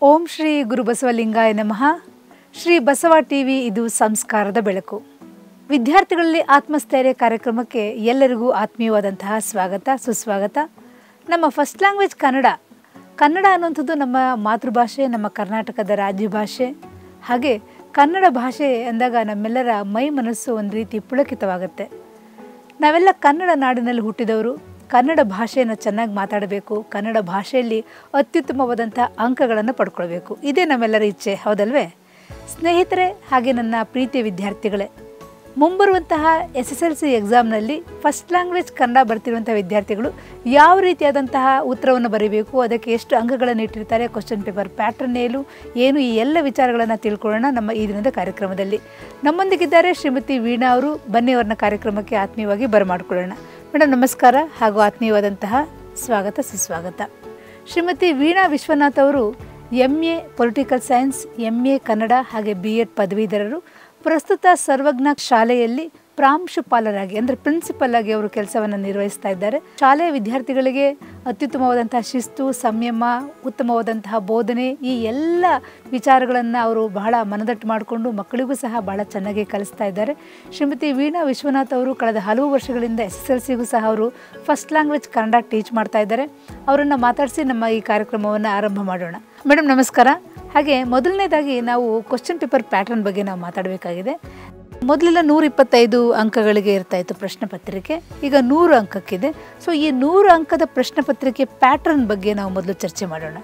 ಓಂ ಶ್ರೀ ಗುರು ಬಸವಲಿಂಗಾಯ ನಮಃ ಶ್ರೀ ಬಸವ ಟಿವಿ ಇದು ಸಂಸ್ಕಾರದ ಬೆಳಕು ವಿದ್ಯಾರ್ಥಿಗಳಲ್ಲಿ ಆತ್ಮಸ್ಥೈರ್ಯ ಕಾರ್ಯಕ್ರಮಕ್ಕೆ ಎಲ್ಲರಿಗೂ ಆತ್ಮೀಯವಾದಂತಹ ಸ್ವಾಗತ ಸುಸ್ವಾಗತ ನಮ್ಮ ಫಸ್ಟ್ ಲ್ಯಾಂಗ್ವೇಜ್ ಕನ್ನಡ ಕನ್ನಡ ಅನ್ನುವಂಥದ್ದು ನಮ್ಮ ಮಾತೃಭಾಷೆ ನಮ್ಮ ಕರ್ನಾಟಕದ ರಾಜ್ಯ ಭಾಷೆ ಹಾಗೆ ಕನ್ನಡ ಭಾಷೆ ಅಂದಾಗ ನಮ್ಮೆಲ್ಲರ ಮೈ ಮನಸ್ಸು ಒಂದು ರೀತಿ ಪುಳಕಿತವಾಗುತ್ತೆ ನಾವೆಲ್ಲ ಕನ್ನಡ ನಾಡಿನಲ್ಲಿ ಹುಟ್ಟಿದವರು ಕನ್ನಡ ಭಾಷೆಯನ್ನು ಚೆನ್ನಾಗಿ ಮಾತಾಡಬೇಕು ಕನ್ನಡ ಭಾಷೆಯಲ್ಲಿ ಅತ್ಯುತ್ತಮವಾದಂಥ ಅಂಕಗಳನ್ನು ಪಡ್ಕೊಳ್ಬೇಕು ಇದೇ ನಮ್ಮೆಲ್ಲರ ಇಚ್ಛೆ ಹೌದಲ್ವೇ ಸ್ನೇಹಿತರೆ ಹಾಗೆ ನನ್ನ ಪ್ರೀತಿಯ ವಿದ್ಯಾರ್ಥಿಗಳೇ ಮುಂಬರುವಂತಹ ಎಸ್ ಎಸ್ ಎಲ್ ಸಿ ಎಕ್ಸಾಮ್ನಲ್ಲಿ ಫಸ್ಟ್ ಲ್ಯಾಂಗ್ವೇಜ್ ಕನ್ನಡ ಬರ್ತಿರುವಂಥ ವಿದ್ಯಾರ್ಥಿಗಳು ಯಾವ ರೀತಿಯಾದಂತಹ ಉತ್ತರವನ್ನು ಬರೀಬೇಕು ಅದಕ್ಕೆ ಎಷ್ಟು ಅಂಕಗಳನ್ನು ಇಟ್ಟಿರ್ತಾರೆ ಕ್ವಶನ್ ಪೇಪರ್ ಪ್ಯಾಟರ್ನ್ ಏನು ಏನು ಈ ಎಲ್ಲ ವಿಚಾರಗಳನ್ನು ತಿಳ್ಕೊಳ್ಳೋಣ ನಮ್ಮ ಈ ದಿನದ ಕಾರ್ಯಕ್ರಮದಲ್ಲಿ ನಮ್ಮೊಂದಿಗಿದ್ದಾರೆ ಶ್ರೀಮತಿ ವೀಣಾ ಅವರು ಬನ್ನಿ ಅವ್ರನ್ನ ಕಾರ್ಯಕ್ರಮಕ್ಕೆ ಆತ್ಮೀಯವಾಗಿ ಬರಮಾಡ್ಕೊಳ್ಳೋಣ ಮೇಡಮ್ ನಮಸ್ಕಾರ ಹಾಗೂ ಆತ್ಮೀಯವಾದಂತಹ ಸ್ವಾಗತ ಸುಸ್ವಾಗತ ಶ್ರೀಮತಿ ವೀಣಾ ವಿಶ್ವನಾಥ್ ಅವರು M A political science M A Kannada ಹಾಗೆ ಬಿ ಎಡ್ ಪದವೀಧರರು ಪ್ರಸ್ತುತ ಸರ್ವಜ್ಞ ಶಾಲೆಯಲ್ಲಿ ಪ್ರಾಂಶುಪಾಲರಾಗಿ ಅಂದರೆ ಪ್ರಿನ್ಸಿಪಲ್ ಆಗಿ ಅವರು ಕೆಲಸವನ್ನು ನಿರ್ವಹಿಸ್ತಾ ಇದ್ದಾರೆ ಶಾಲೆಯ ವಿದ್ಯಾರ್ಥಿಗಳಿಗೆ ಅತ್ಯುತ್ತಮವಾದಂತಹ ಶಿಸ್ತು ಸಂಯಮ ಉತ್ತಮವಾದಂತಹ ಬೋಧನೆ ಈ ಎಲ್ಲ ವಿಚಾರಗಳನ್ನು ಅವರು ಬಹಳ ಮನದಟ್ಟು ಮಾಡಿಕೊಂಡು ಮಕ್ಕಳಿಗೂ ಸಹ ಬಹಳ ಚೆನ್ನಾಗಿ ಕಲಿಸ್ತಾ ಇದ್ದಾರೆ ಶ್ರೀಮತಿ ವೀಣಾ ವಿಶ್ವನಾಥ್ ಅವರು ಕಳೆದ ಹಲವು ವರ್ಷಗಳಿಂದ ಎಸ್ ಎಸ್ ಎಲ್ ಸಿಗೂ ಸಹ ಅವರು ಫಸ್ಟ್ ಲ್ಯಾಂಗ್ವೇಜ್ ಕನ್ನಡ ಟೀಚ್ ಮಾಡ್ತಾ ಇದ್ದಾರೆ ಅವರನ್ನು ಮಾತಾಡಿಸಿ ನಮ್ಮ ಈ ಕಾರ್ಯಕ್ರಮವನ್ನು ಆರಂಭ ಮಾಡೋಣ ಮೇಡಮ್ ನಮಸ್ಕಾರ ಹಾಗೆ ಮೊದಲನೇದಾಗಿ ನಾವು ಕ್ವಶನ್ ಪೇಪರ್ ಪ್ಯಾಟರ್ನ್ ಬಗ್ಗೆ ನಾವು ಮಾತಾಡಬೇಕಾಗಿದೆ ಮೊದಲೆಲ್ಲ ನೂರ ಇಪ್ಪತ್ತೈದು ಅಂಕಗಳಿಗೆ ಇರ್ತಾ ಇತ್ತು ಪ್ರಶ್ನೆ ಪತ್ರಿಕೆ ಈಗ ನೂರು ಅಂಕಕ್ಕಿದೆ ಸೊ ಈ ನೂರು ಅಂಕದ ಪ್ರಶ್ನೆ ಪತ್ರಿಕೆ ಪ್ಯಾಟರ್ನ್ ಬಗ್ಗೆ ನಾವು ಮೊದಲು ಚರ್ಚೆ ಮಾಡೋಣ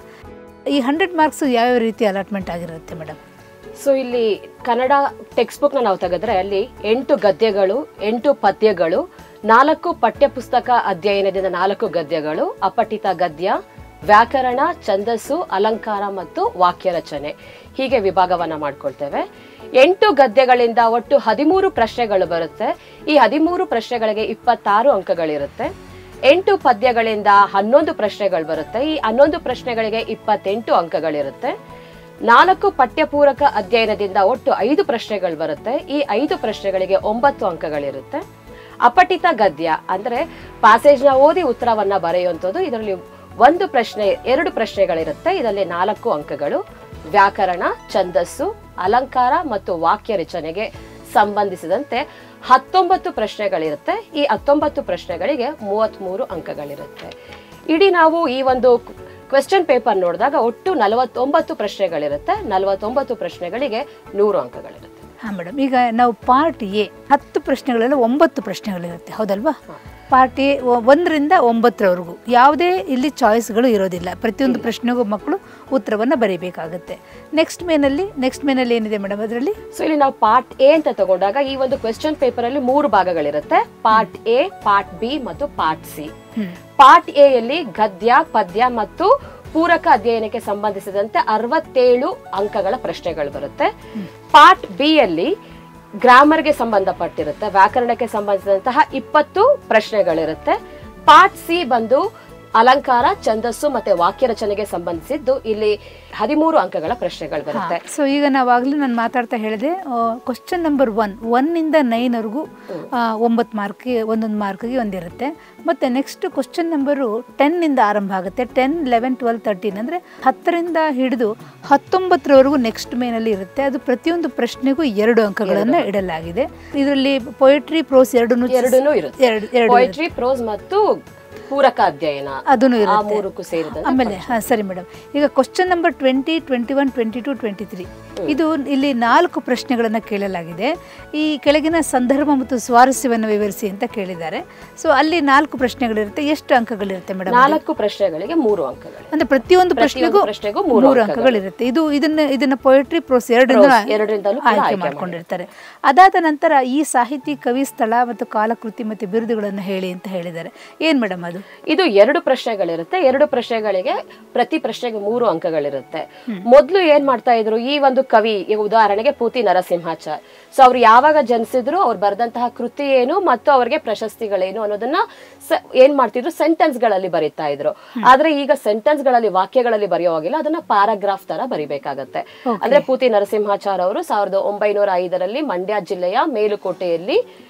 ಈ ಹಂಡ್ರೆಡ್ ಮಾರ್ಕ್ಸು ಯಾವ್ಯಾವ ರೀತಿ ಅಲಾಟ್ಮೆಂಟ್ ಆಗಿರುತ್ತೆ ಮೇಡಮ್ ಸೊ ಇಲ್ಲಿ ಕನ್ನಡ ಟೆಕ್ಸ್ಟ್ ಬುಕ್ ನಾವು ತೆಗೆದ್ರೆ ಅಲ್ಲಿ ಎಂಟು ಗದ್ಯಗಳು ಎಂಟು ಪದ್ಯಗಳು ನಾಲ್ಕು ಪಠ್ಯಪುಸ್ತಕ ಅಧ್ಯಯನದಿಂದ ನಾಲ್ಕು ಗದ್ಯಗಳು ಅಪಠಿತ ಗದ್ಯ ವ್ಯಾಕರಣ ಛಂದಸ್ಸು ಅಲಂಕಾರ ಮತ್ತು ವಾಕ್ಯ ರಚನೆ ಹೀಗೆ ವಿಭಾಗವನ್ನ ಮಾಡ್ಕೊಳ್ತೇವೆ ಎಂಟು ಗದ್ಯಗಳಿಂದ ಒಟ್ಟು ಹದಿಮೂರು ಪ್ರಶ್ನೆಗಳು ಬರುತ್ತೆ ಈ ಹದಿಮೂರು ಪ್ರಶ್ನೆಗಳಿಗೆ ಇಪ್ಪತ್ತಾರು ಅಂಕಗಳಿರುತ್ತೆ ಎಂಟು ಪದ್ಯಗಳಿಂದ ಹನ್ನೊಂದು ಪ್ರಶ್ನೆಗಳು ಬರುತ್ತೆ ಈ ಹನ್ನೊಂದು ಪ್ರಶ್ನೆಗಳಿಗೆ ಇಪ್ಪತ್ತೆಂಟು ಅಂಕಗಳಿರುತ್ತೆ ನಾಲ್ಕು ಪಠ್ಯಪೂರಕ ಅಧ್ಯಯನದಿಂದ ಒಟ್ಟು ಐದು ಪ್ರಶ್ನೆಗಳು ಬರುತ್ತೆ ಈ ಐದು ಪ್ರಶ್ನೆಗಳಿಗೆ ಒಂಬತ್ತು ಅಂಕಗಳಿರುತ್ತೆ ಅಪಠಿತ ಗದ್ಯ ಅಂದ್ರೆ ಪ್ಯಾಸೇಜ್ನ ಓದಿ ಉತ್ತರವನ್ನ ಬರೆಯುವಂಥದ್ದು ಇದರಲ್ಲಿ ಒಂದು ಪ್ರಶ್ನೆ ಎರಡು ಪ್ರಶ್ನೆಗಳಿರುತ್ತೆ ಇದರಲ್ಲಿ ನಾಲ್ಕು ಅಂಕಗಳು ವ್ಯಾಕರಣ ಛಂದಸ್ಸು ಅಲಂಕಾರ ಮತ್ತು ವಾಕ್ಯ ರಚನೆಗೆ ಸಂಬಂಧಿಸಿದಂತೆ ಹತ್ತೊಂಬತ್ತು ಪ್ರಶ್ನೆಗಳಿರುತ್ತೆ ಈ ಹತ್ತೊಂಬತ್ತು ಪ್ರಶ್ನೆಗಳಿಗೆ ಮೂವತ್ತ್ಮೂರು ಅಂಕಗಳಿರುತ್ತೆ ಇಡೀ ನಾವು ಈ ಒಂದು ಕ್ವೆಶ್ಚನ್ ಪೇಪರ್ ನೋಡಿದಾಗ ಒಟ್ಟು ನಲವತ್ತೊಂಬತ್ತು ಪ್ರಶ್ನೆಗಳಿರುತ್ತೆ ನಲವತ್ತೊಂಬತ್ತು ಪ್ರಶ್ನೆಗಳಿಗೆ ನೂರು ಅಂಕಗಳಿರುತ್ತೆ ಹಾಂ ಮೇಡಮ್ ಈಗ ನಾವು ಪಾರ್ಟ್ ಎ ಹತ್ತು ಪ್ರಶ್ನೆಗಳೆಲ್ಲ ಒಂಬತ್ತು ಪ್ರಶ್ನೆಗಳಿರುತ್ತೆ ಹೌದಲ್ವಾ ಪಾರ್ಟ್ ಎ ಒಂದರಿಂದ ಒಂಬತ್ತರವರೆಗೂ ಯಾವುದೇ ಇಲ್ಲಿ ಚಾಯ್ಸ್ಗಳು ಇರೋದಿಲ್ಲ ಪ್ರತಿಯೊಂದು ಪ್ರಶ್ನೆಗೂ ಮಕ್ಕಳು ಉತ್ತರವನ್ನು ಬರೀಬೇಕಾಗುತ್ತೆ ನೆಕ್ಸ್ಟ್ ಮೇನಲ್ಲಿ ನೆಕ್ಸ್ಟ್ ಮೇನಲ್ಲಿ ಏನಿದೆ ಮೇಡಮ್ ಅದರಲ್ಲಿ ಸೊ ಇಲ್ಲಿ ನಾವು ಪಾರ್ಟ್ ಎ ಅಂತ ತಗೊಂಡಾಗ ಈ ಒಂದು ಕ್ವೆಶ್ಚನ್ ಪೇಪರ್ ಅಲ್ಲಿ ಮೂರು ಭಾಗಗಳಿರುತ್ತೆ ಪಾರ್ಟ್ ಎ ಪಾರ್ಟ್ ಬಿ ಮತ್ತು ಪಾರ್ಟ್ ಸಿ ಪಾರ್ಟ್ ಎ ಯಲ್ಲಿ ಗದ್ಯ ಪದ್ಯ ಮತ್ತು ಪೂರಕ ಅಧ್ಯಯನಕ್ಕೆ ಸಂಬಂಧಿಸಿದಂತೆ ಅರವತ್ತೇಳು ಅಂಕಗಳ ಪ್ರಶ್ನೆಗಳು ಬರುತ್ತೆ ಪಾರ್ಟ್ ಬಿ ಯಲ್ಲಿ ಗ್ರಾಮರ್ಗೆ ಸಂಬಂಧಪಟ್ಟಿರುತ್ತೆ ವ್ಯಾಕರಣಕ್ಕೆ ಸಂಬಂಧಿಸಿದಂತಹ ಇಪ್ಪತ್ತು ಪ್ರಶ್ನೆಗಳಿರುತ್ತೆ ಪಾರ್ಟ್ ಸಿ ಬಂದು ಅಲಂಕಾರ ಛಂದಸ್ಸು ಮತ್ತೆ ವಾಕ್ಯ ರಚನೆಗೆ ಸಂಬಂಧಿಸಿದ್ದು ಇಲ್ಲಿ ಹದಿಮೂರು ಅಂಕಗಳ ಪ್ರಶ್ನೆಗಳು ಬರುತ್ತೆ ಸೊ ಈಗ ನಾವಾಗಲೇ ನಾನು ಮಾತಾಡ್ತಾ ಹೇಳಿದೆ ಕ್ವಶನ್ ನಂಬರ್ ಒನ್ ಒನ್ನಿಂದ ನೈನ್ವರೆಗೂ ಒಂಬತ್ತು ಮಾರ್ಕ್ಗೆ ಒಂದೊಂದು ಮಾರ್ಕ್ಗೆ ಒಂದಿರುತ್ತೆ ಮತ್ತು ನೆಕ್ಸ್ಟ್ ಕ್ವಶನ್ ನಂಬರು ಟೆನ್ನಿಂದ ಆರಂಭ ಆಗುತ್ತೆ ಟೆನ್ ಲೆವೆನ್ ಟ್ವೆಲ್ ತರ್ಟೀನ್ ಅಂದರೆ ಹತ್ತರಿಂದ ಹಿಡಿದು ಹತ್ತೊಂಬತ್ತರವರೆಗೂ ನೆಕ್ಸ್ಟ್ ಮೇನಲ್ಲಿ ಇರುತ್ತೆ ಅದು ಪ್ರತಿಯೊಂದು ಪ್ರಶ್ನೆಗೂ ಎರಡು ಅಂಕಗಳನ್ನು ಇಡಲಾಗಿದೆ ಇದರಲ್ಲಿ ಪೊಯಿಟ್ರಿ ಪ್ರೋಸ್ ಎರಡೂ ಎರಡೂನು ಇರುತ್ತೆ ಎರಡು ಎರಡು ಪೊಯಿಟ್ರಿ ಪ್ರೋಸ್ ಮತ್ತು ಪೂರಕ ಅಧ್ಯಯನ ಅದನ್ನು ಆ ಇರುತ್ತೆ ಮೂರಕ್ಕೂ ಸೇರಿದ ಆಮೇಲೆ ಹಾಂ ಸರಿ ಮೇಡಮ್ ಈಗ question number twenty twenty one twenty two twenty three ಇದು ಇಲ್ಲಿ ನಾಲ್ಕು ಪ್ರಶ್ನೆಗಳನ್ನು ಕೇಳಲಾಗಿದೆ ಈ ಕೆಳಗಿನ ಸಂದರ್ಭ ಮತ್ತು ಸ್ವಾರಸ್ಯವನ್ನು ವಿವರಿಸಿ ಅಂತ ಕೇಳಿದ್ದಾರೆ ಸೊ ಅಲ್ಲಿ ನಾಲ್ಕು ಪ್ರಶ್ನೆಗಳಿರುತ್ತೆ ಎಷ್ಟು ಅಂಕಗಳಿರುತ್ತೆ ಮೇಡಮ್ ನಾಲ್ಕು ಪ್ರಶ್ನೆಗಳಿಗೆ ಮೂರು ಅಂಕಗಳು ಅಂದ್ರೆ ಪ್ರತಿಯೊಂದು ಪ್ರಶ್ನೆಗೂ ಪ್ರಶ್ನೆಗೂ ಮೂರು ಮೂರು ಅಂಕಗಳಿರುತ್ತೆ ಇದು ಇದನ್ನ ಇದನ್ನ ಪೊಯಟ್ರಿ ಪ್ರೋಸ್ ಎರಡರಿಂದ ಎರಡರಿಂದಲೂ ಕೂಡ ಆಯ್ಕೆ ಆಯ್ಕೆ ಮಾಡ್ಕೊಂಡಿರ್ತಾರೆ ಅದಾದ ನಂತರ ಈ ಸಾಹಿತಿ ಕವಿ ಸ್ಥಳ ಮತ್ತು ಕಾಲಕೃತಿ ಮತ್ತು ಬಿರುದುಗಳನ್ನು ಹೇಳಿ ಅಂತ ಹೇಳಿದ್ದಾರೆ ಏನ್ ಮೇಡಮ್ ಅದು ಇದು ಎರಡು ಪ್ರಶ್ನೆಗಳಿರುತ್ತೆ ಎರಡು ಪ್ರಶ್ನೆಗಳಿಗೆ ಪ್ರತಿ ಪ್ರಶ್ನೆಗೆ ಮೂರು ಅಂಕಗಳಿರುತ್ತೆ ಮೊದಲು ಏನ್ ಮಾಡ್ತಾ ಇದ್ರು ಈ ಒಂದು ಕವಿ ಈಗ ಉದಾಹರಣೆಗೆ ಪೂತಿ ನರಸಿಂಹಾಚಾರ್ ಸೊ ಅವ್ರು ಯಾವಾಗ ಜನಿಸಿದ್ರು ಅವ್ರು ಬರೆದಂತಹ ಕೃತಿ ಏನು ಮತ್ತು ಅವ್ರಿಗೆ ಪ್ರಶಸ್ತಿಗಳೇನು ಅನ್ನೋದನ್ನ ಸ- ಏನ್ ಮಾಡ್ತಿದ್ರು ಸೆಂಟೆನ್ಸ್ ಗಳಲ್ಲಿ ಬರೀತಾ ಇದ್ರು ಆದ್ರೆ ಈಗ ಸೆಂಟೆನ್ಸ್ ಗಳಲ್ಲಿ ವಾಕ್ಯಗಳಲ್ಲಿ ಬರೆಯುವಾಗಿಲ್ಲ ಅದನ್ನ ಪ್ಯಾರಾಗ್ರಾಫ್ ತರ ಬರಿಬೇಕಾಗತ್ತೆ ಅಂದ್ರೆ ಪೂತಿ ನರಸಿಂಹಾಚಾರ್ ಅವರು ಸಾವಿರದ ಒಂಬೈನೂರ ಐದರಲ್ಲಿ ಮಂಡ್ಯ ಜಿಲ್ಲೆಯ ಮೇಲುಕೋಟೆಯಲ್ಲಿ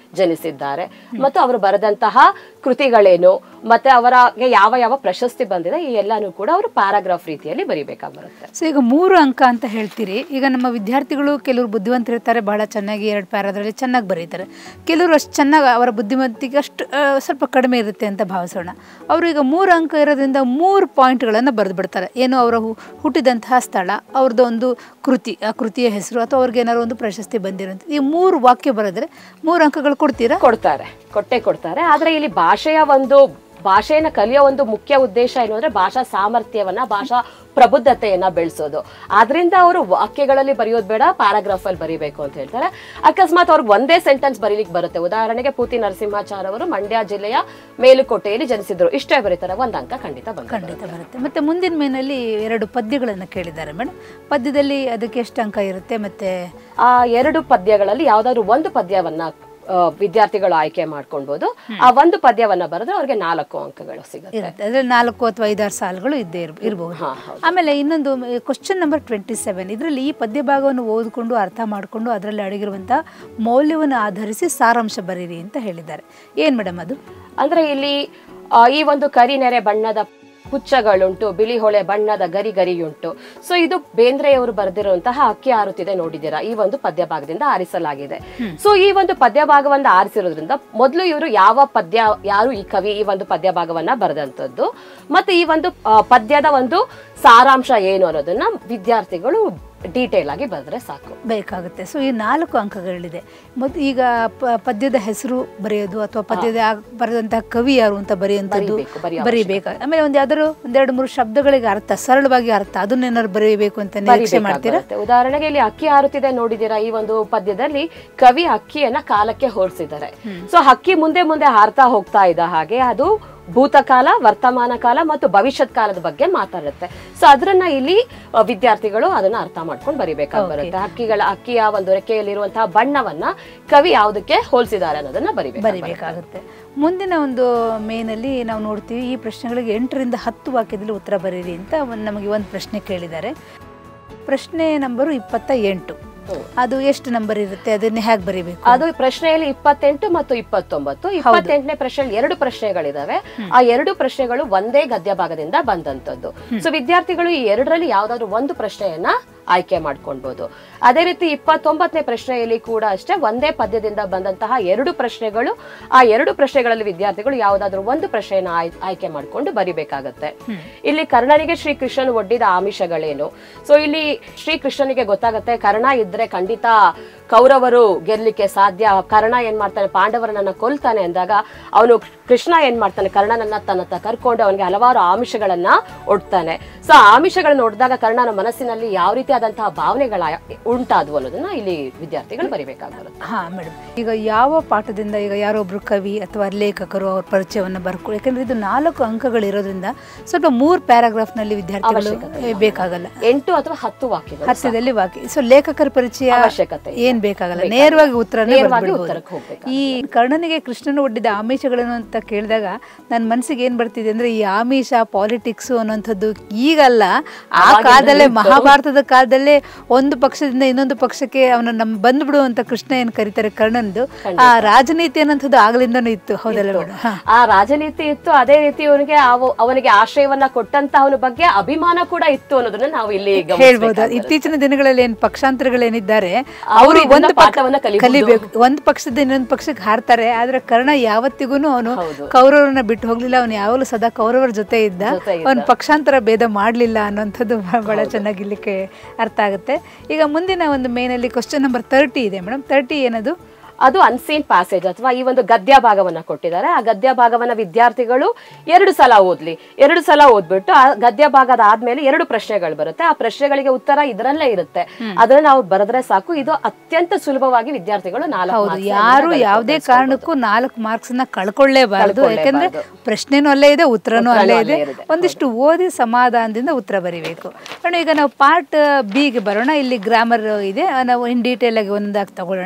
ಜನಿಸಿದ್ದಾರೆ ಮತ್ತು ಅವರು ಬರೆದಂತಹ ಕೃತಿಗಳೇನು ಮತ್ತೆ ಅವರ ಯಾವ ಯಾವ ಪ್ರಶಸ್ತಿ ಬಂದಿದೆ ಈ ಎಲ್ಲಾನು ಕೂಡ ಅವರು ಪ್ಯಾರಾಗ್ರಾಫ್ ರೀತಿಯಲ್ಲಿ ಬರಿಬೇಕಾಗಿ ಬರುತ್ತೆ ಸೊ ಈಗ ಮೂರು ಅಂಕ ಅಂತ ಹೇಳ್ತೀರಿ ಈಗ ನಮ್ಮ ವಿದ್ಯಾರ್ಥಿಗಳು ಕೆಲವರು ಬುದ್ಧಿವಂತರಿರ್ತಾರೆ ಬಹಳ ಚೆನ್ನಾಗಿ ಎರಡು ಪ್ಯಾರಾದ್ರಲ್ಲಿ ಚೆನ್ನಾಗಿ ಬರೀತಾರೆ ಕೆಲವರು ಅಷ್ಟು ಚೆನ್ನಾಗಿ ಅವರ ಬುದ್ಧಿಮತ್ತಿಗೆ ಅಷ್ಟು ಆ, ಸ್ವಲ್ಪ ಕಡಿಮೆ ಇರುತ್ತೆ ಅಂತ ಭಾವಿಸೋಣ ಅವರು ಈಗ ಮೂರು ಅಂಕ ಇರೋದ್ರಿಂದ ಮೂರು ಪಾಯಿಂಟ್ಗಳನ್ನು ಬರೆದು ಬಿಡ್ತಾರೆ ಏನು ಅವರ ಹು- ಹುಟ್ಟಿದಂತಹ ಸ್ಥಳ ಅವ್ರದ್ದು ಒಂದು ಕೃತಿ ಆ ಕೃತಿಯ ಹೆಸರು ಅಥವಾ ಅವ್ರಿಗೆ ಏನಾದ್ರು ಒಂದು ಪ್ರಶಸ್ತಿ ಬಂದಿರೋಂಥ ಈ ಮೂರು ವಾಕ್ಯ ಬರೆದ್ರೆ ಮೂರು ಅಂಕಗಳು ಕೊಡ್ತೀರಾ ಕೊಡ್ತಾರೆ ಕೊಟ್ಟೆ ಕೊಡ್ತಾರೆ ಆದ್ರೆ ಇಲ್ಲಿ ಭಾಷೆಯ ಒಂದು ಭಾಷೆಯನ್ನ ಕಲಿಯೋ ಒಂದು ಮುಖ್ಯ ಉದ್ದೇಶ ಏನು ಅಂದ್ರೆ ಭಾಷಾ ಸಾಮರ್ಥ್ಯವನ್ನ ಭಾಷಾ ಪ್ರಬುದ್ಧತೆಯನ್ನ ಬೆಳೆಸೋದು ಆದ್ರಿಂದ ಅವರು ವಾಕ್ಯಗಳಲ್ಲಿ ಬರೆಯೋದು ಬೇಡ ಪ್ಯಾರಾಗ್ರಾಫ್ ಅಲ್ಲಿ ಬರೀಬೇಕು ಅಂತ ಹೇಳ್ತಾರೆ ಅಕಸ್ಮಾತ್ ಅವ್ರಿಗೆ ಒಂದೇ ಸೆಂಟೆನ್ಸ್ ಬರೀಲಿಕ್ಕೆ ಬರುತ್ತೆ ಉದಾಹರಣೆಗೆ ಪೂತಿ ನರಸಿಂಹಾಚಾರ್ ಅವರು ಮಂಡ್ಯ ಜಿಲ್ಲೆಯ ಮೇಲುಕೋಟೆಯಲ್ಲಿ ಜನಿಸಿದ್ರು ಇಷ್ಟೇ ಬರೀತಾರೆ ಒಂದ್ ಅಂಕ ಖಂಡಿತ ಬಂದ ಖಂಡಿತ ಬರುತ್ತೆ ಮತ್ತು ಮುಂದಿನ ಮೇನಲ್ಲಿ ಎರಡು ಪದ್ಯಗಳನ್ನು ಕೇಳಿದ್ದಾರೆ ಮೇಡಮ್ ಪದ್ಯದಲ್ಲಿ ಅದಕ್ಕೆ ಎಷ್ಟು ಅಂಕ ಇರುತ್ತೆ ಮತ್ತು ಆ ಎರಡು ಪದ್ಯಗಳಲ್ಲಿ ಯಾವ್ದಾದ್ರು ಒಂದು ಪದ್ಯವನ್ನ ಆ, ವಿದ್ಯಾರ್ಥಿಗಳು ಆಯ್ಕೆ ಮಾಡ್ಕೊಳ್ಬಹುದು ಆ ಒಂದು ಪದ್ಯವನ್ನ ಬರೆದ್ರೆ ಅವ್ರಿಗೆ ನಾಲ್ಕು ಅಂಕಗಳು ಸಿಗುತ್ತೆ ಇರುತ್ತೆ ಅದ್ರಲ್ಲಿ ನಾಲ್ಕು ಅಥವಾ ಐದಾರು ಸಾಲುಗಳು ಇದ್ದೇ ಇರ್ ಇರಬಹುದು ಹಾ, ಹೌದು. ಆಮೇಲೆ ಇನ್ನೊಂದು ಕ್ವಶನ್ ನಂಬರ್ ಟ್ವೆಂಟಿ ಸೆವೆನ್ ಇದರಲ್ಲಿ ಈ ಪದ್ಯ ಭಾಗವನ್ನು ಓದಿಕೊಂಡು ಅರ್ಥ ಮಾಡಿಕೊಂಡು ಅದರಲ್ಲಿ ಅಡಗಿರುವಂಥ ಮೌಲ್ಯವನ್ನು ಆಧರಿಸಿ ಸಾರಾಂಶ ಬರೀರಿ ಅಂತ ಹೇಳಿದ್ದಾರೆ ಏನು ಮೇಡಮ್ ಅದು ಅಂದ್ರೆ ಇಲ್ಲಿ ಆ, ಈ ಒಂದು ಕರಿನೆರೆ ಬಣ್ಣದ ಪುಚ್ಚಗಳುಂಟು ಬಿಳಿ ಹೊಳೆ ಬಣ್ಣದ ಗರಿ ಗರಿಯುಂಟು ಸೊ ಇದು ಬೇಂದ್ರೆಯವರು ಬರೆದಿರುವಂತಹ ಅಕ್ಕಿ ಆರುತ್ತಿದೆ ನೋಡಿದ್ದೀರಾ ಈ ಒಂದು ಪದ್ಯ ಭಾಗದಿಂದ ಆರಿಸಲಾಗಿದೆ ಸೊ ಈ ಒಂದು ಪದ್ಯ ಭಾಗವನ್ನ ಆರಿಸಿರೋದ್ರಿಂದ ಮೊದಲು ಇವರು ಯಾವ ಪದ್ಯ ಯಾರು ಈ ಕವಿ ಈ ಒಂದು ಪದ್ಯ ಭಾಗವನ್ನ ಬರೆದಂತದ್ದು ಮತ್ತೆ ಈ ಒಂದು ಆ, ಪದ್ಯದ ಒಂದು ಸಾರಾಂಶ ಏನು ಅನ್ನೋದನ್ನ ವಿದ್ಯಾರ್ಥಿಗಳು ಡೀಟೇಲ್ ಆಗಿ ಬರೆದ್ರೆ ಸಾಕು ಬೇಕಾಗುತ್ತೆ ಸೊ ಈ ನಾಲ್ಕು ಅಂಕಗಳಿದೆ ಮತ್ತು ಈಗ ಪ- ಪದ್ಯದ ಹೆಸರು ಬರೆಯೋದು ಅಥವಾ ಪದ್ಯದ ಆ- ಬರೆದಂತಹ ಕವಿ ಯಾರು ಅಂತ ಬರೆಯುವಂಥದ್ದು ಬರೀಬೇಕು, ಬರೆಯೋ ಬರೀಬೇಕು ಆಮೇಲೆ ಒಂದು ಯಾವ್ದಾದ್ರು ಒಂದೆರಡು ಮೂರು ಶಬ್ದಗಳಿಗೆ ಅರ್ಥ ಸರಳವಾಗಿ ಅರ್ಥ ಅದನ್ನೇನಾದ್ರು ಬರೀಬೇಕು ಅಂತ ನಿರೀಕ್ಷೆ ಮಾಡ್ತೀರಾ ಬರುತ್ತೆ. ಉದಾಹರಣೆಗೆ ಇಲ್ಲಿ ಅಕ್ಕಿ ಹಾರುತ್ತಿದೆ ನೋಡಿದ್ದೀರಾ ಈ ಒಂದು ಪದ್ಯದಲ್ಲಿ ಕವಿ ಅಕ್ಕಿಯನ್ನ ಕಾಲಕ್ಕೆ ಹೋಲಿಸಿದ್ದಾರೆ ಸೊ ಹಕ್ಕಿ ಮುಂದೆ ಮುಂದೆ ಹಾರ್ತಾ ಹೋಗ್ತಾ ಇದ್ದ ಹಾಗೆ ಅದು ಭೂತಕಾಲ ವರ್ತಮಾನ ಕಾಲ ಮತ್ತು ಭವಿಷ್ಯತ್ ಕಾಲದ ಬಗ್ಗೆ ಮಾತಾಡುತ್ತೆ ಸೊ ಅದನ್ನ ಇಲ್ಲಿ ಅ, ವಿದ್ಯಾರ್ಥಿಗಳು ಅದನ್ನ ಅರ್ಥ ಮಾಡ್ಕೊಂಡು ಬರಿಬೇಕಾಗಿ ಬರುತ್ತೆ ಹಕ್ಕಿಗಳ ಅಕ್ಕಿಯ ಒಂದು ರೆಕ್ಕೆಯಲ್ಲಿರುವಂತಹ ಬಣ್ಣವನ್ನ ಕವಿ ಯಾವುದಕ್ಕೆ ಹೋಲಿಸಿದ್ದಾರೆ ಅನ್ನೋದನ್ನ ಬರಿಬೇಕು ಬರಿಬೇಕಾಗುತ್ತೆ ಮುಂದಿನ ಒಂದು ಮೇನಲ್ಲಿ ನಾವು ನೋಡ್ತೀವಿ ಈ ಪ್ರಶ್ನೆಗಳಿಗೆ ಎಂಟರಿಂದ ಹತ್ತು ವಾಕ್ಯದಲ್ಲಿ ಉತ್ತರ ಬರೀರಿ ಅಂತ ಒಂದು ನಮಗೆ ಒಂದು ಪ್ರಶ್ನೆ ಕೇಳಿದ್ದಾರೆ ಪ್ರಶ್ನೆ ನಂಬರು ಇಪ್ಪತ್ತ ಎಂಟು ಅದು ಎಷ್ಟು ನಂಬರ್ ಇರುತ್ತೆ ಅದನ್ನ ಹೇಗೆ ಬರೀಬೇಕು ಅದು ಪ್ರಶ್ನೆಯಲ್ಲಿ ಇಪ್ಪತ್ತೆಂಟು ಮತ್ತು ಇಪ್ಪತ್ತೊಂಬತ್ತು ಇಪ್ಪತ್ತೆಂಟನೇ ಪ್ರಶ್ನೆಯಲ್ಲಿ ಎರಡು ಪ್ರಶ್ನೆಗಳಿದಾವೆ ಆ ಎರಡು ಪ್ರಶ್ನೆಗಳು ಒಂದೇ ಗದ್ಯ ಭಾಗದಿಂದ ಬಂದಂತದ್ದು ಸೊ ವಿದ್ಯಾರ್ಥಿಗಳು ಈ ಎರಡರಲ್ಲಿ ಯಾವ್ದಾದ್ರು ಒಂದು ಪ್ರಶ್ನೆಯನ್ನ ಆಯ್ಕೆ ಮಾಡ್ಕೊಳ್ಬಹುದು ಅದೇ ರೀತಿ ಇಪ್ಪತ್ತೊಂಬತ್ತನೇ ಪ್ರಶ್ನೆಯಲ್ಲಿ ಕೂಡ ಅಷ್ಟೇ ಒಂದೇ ಪದ್ಯದಿಂದ ಬಂದಂತಹ ಎರಡು ಪ್ರಶ್ನೆಗಳು ಆ ಎರಡು ಪ್ರಶ್ನೆಗಳಲ್ಲಿ ವಿದ್ಯಾರ್ಥಿಗಳು ಯಾವ್ದಾದ್ರು ಒಂದು ಪ್ರಶ್ನೆಯನ್ನ ಆಯ್- ಆಯ್ಕೆ ಮಾಡ್ಕೊಂಡು ಬರಿಬೇಕಾಗತ್ತೆ ಇಲ್ಲಿ ಕರ್ಣನಿಗೆ ಶ್ರೀಕೃಷ್ಣನು ಒಡ್ಡಿದ ಆಮಿಷಗಳೇನು ಸೊ ಇಲ್ಲಿ ಶ್ರೀಕೃಷ್ಣನಿಗೆ ಗೊತ್ತಾಗತ್ತೆ ಕರ್ಣ ಇದ್ರೆ ಖಂಡಿತ ಕೌರವರು ಗೆಲ್ಲಿಕ್ಕೆ ಸಾಧ್ಯ ಕರ್ಣ ಏನ್ ಮಾಡ್ತಾನೆ ಪಾಂಡವರನ್ನ ಕೊಲ್ತಾನೆ ಅಂದಾಗ ಅವನು ಕೃಷ್ಣ ಏನ್ ಮಾಡ್ತಾನೆ ಕರ್ಣನನ್ನ ತನ್ನ ಹತ್ರ ಕರ್ಕೊಂಡು ಅವನಿಗೆ ಹಲವಾರು ಆಮಿಷಗಳನ್ನ ಒಡ್ತಾನೆ ಸೊ ಆ ಆಮಿಷಗಳನ್ನ ಒಡ್ದಾಗ ಕರ್ಣನ ಮನಸ್ಸಿನಲ್ಲಿ ಯಾವ ರೀತಿಯಾದಂತಹ ಭಾವನೆಗಳ ಉಂಟಾದವು ಅನ್ನೋದನ್ನ ಇಲ್ಲಿ ವಿದ್ಯಾರ್ಥಿಗಳು ಬರಿಬೇಕಾಗಿರುತ್ತೆ ಹಾ ಮೇಡಮ್ ಈಗ ಯಾವ ಪಾಠದಿಂದ ಈಗ ಯಾರೊಬ್ರು ಕವಿ ಅಥವಾ ಲೇಖಕರು ಅವ್ರ ಪರಿಚಯವನ್ನು ಬರ್ಕೊಳ್ಳಿ ಯಾಕಂದ್ರೆ ಇದು ನಾಲ್ಕು ಅಂಕಗಳು ಇರೋದ್ರಿಂದ ಸ್ವಲ್ಪ ಮೂರು ಪ್ಯಾರಾಗ್ರಾಫ್ನಲ್ಲಿ ವಿದ್ಯಾರ್ಥಿಗಳು ಏ, ಬೇಕಾಗಲ್ಲ ಎಂಟು ಅಥವಾ ಹತ್ತು ವಾಕ್ಯಗಳು ಹತ್ತದಲ್ಲಿ ವಾಕ್ಯ ಸೊ ಲೇಖಕರ ಪರಿಚಯ ಅವಶ್ಯಕತೆ ಇಲ್ಲ. ಏನ್ ಬೇಕಾಗಲ್ಲ ನೇರವಾಗಿ ಉತ್ತರನೇ ನೇರವಾಗಿ ಬರ್ಬಿಡ್ಬೋದು. ಉತ್ತರಕ್ಕೆ ಹೋಗ್ಬೇಕು ಈ ಕರ್ಣನಿಗೆ ಕೃಷ್ಣನು ಒಡ್ಡಿದ ಆಮಿಷಗಳೇನು ಅಂತ ಕೇಳಿದಾಗ ನನ್ನ ಮನಸ್ಸಿಗೆ ಏನ್ ಬರ್ತಿದೆ ಅಂದ್ರೆ ಈ ಆಮಿಷ ಪಾಲಿಟಿಕ್ಸ್ ಅನ್ನುವಂಥದ್ದು ಈಗಲ್ಲ ಆ ಕಾಲದಲ್ಲೇ ಮಹಾಭಾರತದ ಕಾಲದಲ್ಲೇ ಒಂದು ಪಕ್ಷದಿಂದ ಇನ್ನೊಂದು ಪಕ್ಷಕ್ಕೆ ಅವನ ನಮ್ ಬಂದ್ಬಿಡು ಅಂತ ಕೃಷ್ಣ ಏನ್ ಕರೀತಾರೆ ಕರ್ಣನ್ದು ಆ ರಾಜನೀತಿ ಅನ್ನೋಂಥದ್ದು ಆಗ್ಲಿಂದನೂ ಇತ್ತು ಹೌದಲ್ಲ ಮೇಡಮ್ ಹಾ ಆ ರಾಜನೀತಿ ಇತ್ತು ಅದೇ ರೀತಿ ಅವನಿಗೆ ಅವ- ಅವನಿಗೆ ಆಶ್ರಯವನ್ನ ಕೊಟ್ಟಂತ ಅವನ ಬಗ್ಗೆ ಅಭಿಮಾನ ಕೂಡ ಇತ್ತು ಅನ್ನೋದನ್ನ ನಾವು ಇಲ್ಲಿ ಹೇಳ್ಬೋದು ಗಮನಿಸಬೇಕಾಗುತ್ತೆ. ಇತ್ತೀಚಿನ ದಿನಗಳಲ್ಲಿ ಏನ್ ಪಕ್ಷಾಂತರಗಳೇನಿದ್ದಾರೆ ಅವರು ಅವರು ಇದನ್ನ ಒಂದು ಪಾಠವನ್ನ ಕಲಿಬಹುದು. ಕಲಿಬೇಕು ಒಂದು ಪಕ್ಷದ ಇನ್ನೊಂದು ಪಕ್ಷಕ್ಕೆ ಹಾರ್ತಾರೆ ಆದ್ರೆ ಕರ್ಣ ಯಾವತ್ತಿಗೂ ಅವನು ಹೌದು. ಕೌರವರನ್ನ ಬಿಟ್ಟು ಹೋಗ್ಲಿಲ್ಲ ಅವನು ಯಾವಾಗಲೂ ಸದಾ ಕೌರವರ ಜೊತೆ ಇದ್ದ ಜೊತೆ ಇದ್ದ. ಅವನು ಪಕ್ಷಾಂತರ ಭೇದ ಮಾಡ್ಲಿಲ್ಲ ಅನ್ನೋಂಥದ್ದು ಬಹಳ ಚೆನ್ನಾಗಿ ಇಲ್ಲಿ ಕೆ- ಅರ್ಥ ಆಗುತ್ತೆ ಈಗ ಮುಂದಿನ ಒಂದು ಮೇನಲ್ಲಿ ಕ್ವಶನ್ ನಂಬರ್ ತರ್ಟಿ ಇದೆ ಮೇಡಮ್ ತರ್ಟಿ ಏನದು ಅದು ಅನ್ಸೀನ್ ಪ್ಯಾಸೇಜ್ ಅಥವಾ ಈ ಒಂದು ಗದ್ಯ ಭಾಗವನ್ನ ಕೊಟ್ಟಿದ್ದಾರೆ ಆ ಗದ್ಯ ಭಾಗವನ್ನ ವಿದ್ಯಾರ್ಥಿಗಳು ಎರಡು ಸಲ ಓದ್ಲಿ ಎರಡು ಸಲ ಓದ್ಬಿಟ್ಟು ಆ ಗದ್ಯ ಭಾಗದ ಆದ್ಮೇಲೆ ಎರಡು ಪ್ರಶ್ನೆಗಳು ಬರುತ್ತೆ ಆ ಪ್ರಶ್ನೆಗಳಿಗೆ ಉತ್ತರ ಇದರಲ್ಲೇ ಇರುತ್ತೆ ಅದನ್ನ ನಾವು ಬರೆದ್ರೆ ಸಾಕು ಇದು ಅತ್ಯಂತ ಸುಲಭವಾಗಿ ವಿದ್ಯಾರ್ಥಿಗಳು ನಾಲ್ಕು ಹೌದು marks ಅನ್ನ ಯಾರು ಗಳಿಸ್ಕೊಳ್ಬೋದು. ಯಾವುದೇ ಕಾರಣಕ್ಕೂ ನಾಲ್ಕು ಮಾರ್ಕ್ಸ್ ನ ಕಳ್ಕೊಳ್ಳೇಬಾರದು ಯಾಕಂದ್ರೆ ಪ್ರಶ್ನೆನೂ ಅಲ್ಲೇ ಇದೆ ಉತ್ತರನೂ ಅಲ್ಲೇ ಇದೆ ಒಂದಿಷ್ಟು ಓದಿ ಸಮಾಧಾನದಿಂದ ಉತ್ತರ ಬರಿಬೇಕು ಮೇಡಮ್ ಈಗ ನಾವು ಪಾರ್ಟ್ ಬಿಗೆ ಬರೋಣ ಇಲ್ಲಿ ಗ್ರಾಮರ್ ಇದೆ ನಾವು ಇನ್ ಡೀಟೇಲ್ ಆಗಿ ಒಂದೊಂದಾಗಿ ತಗೊಳ್ಳೋಣ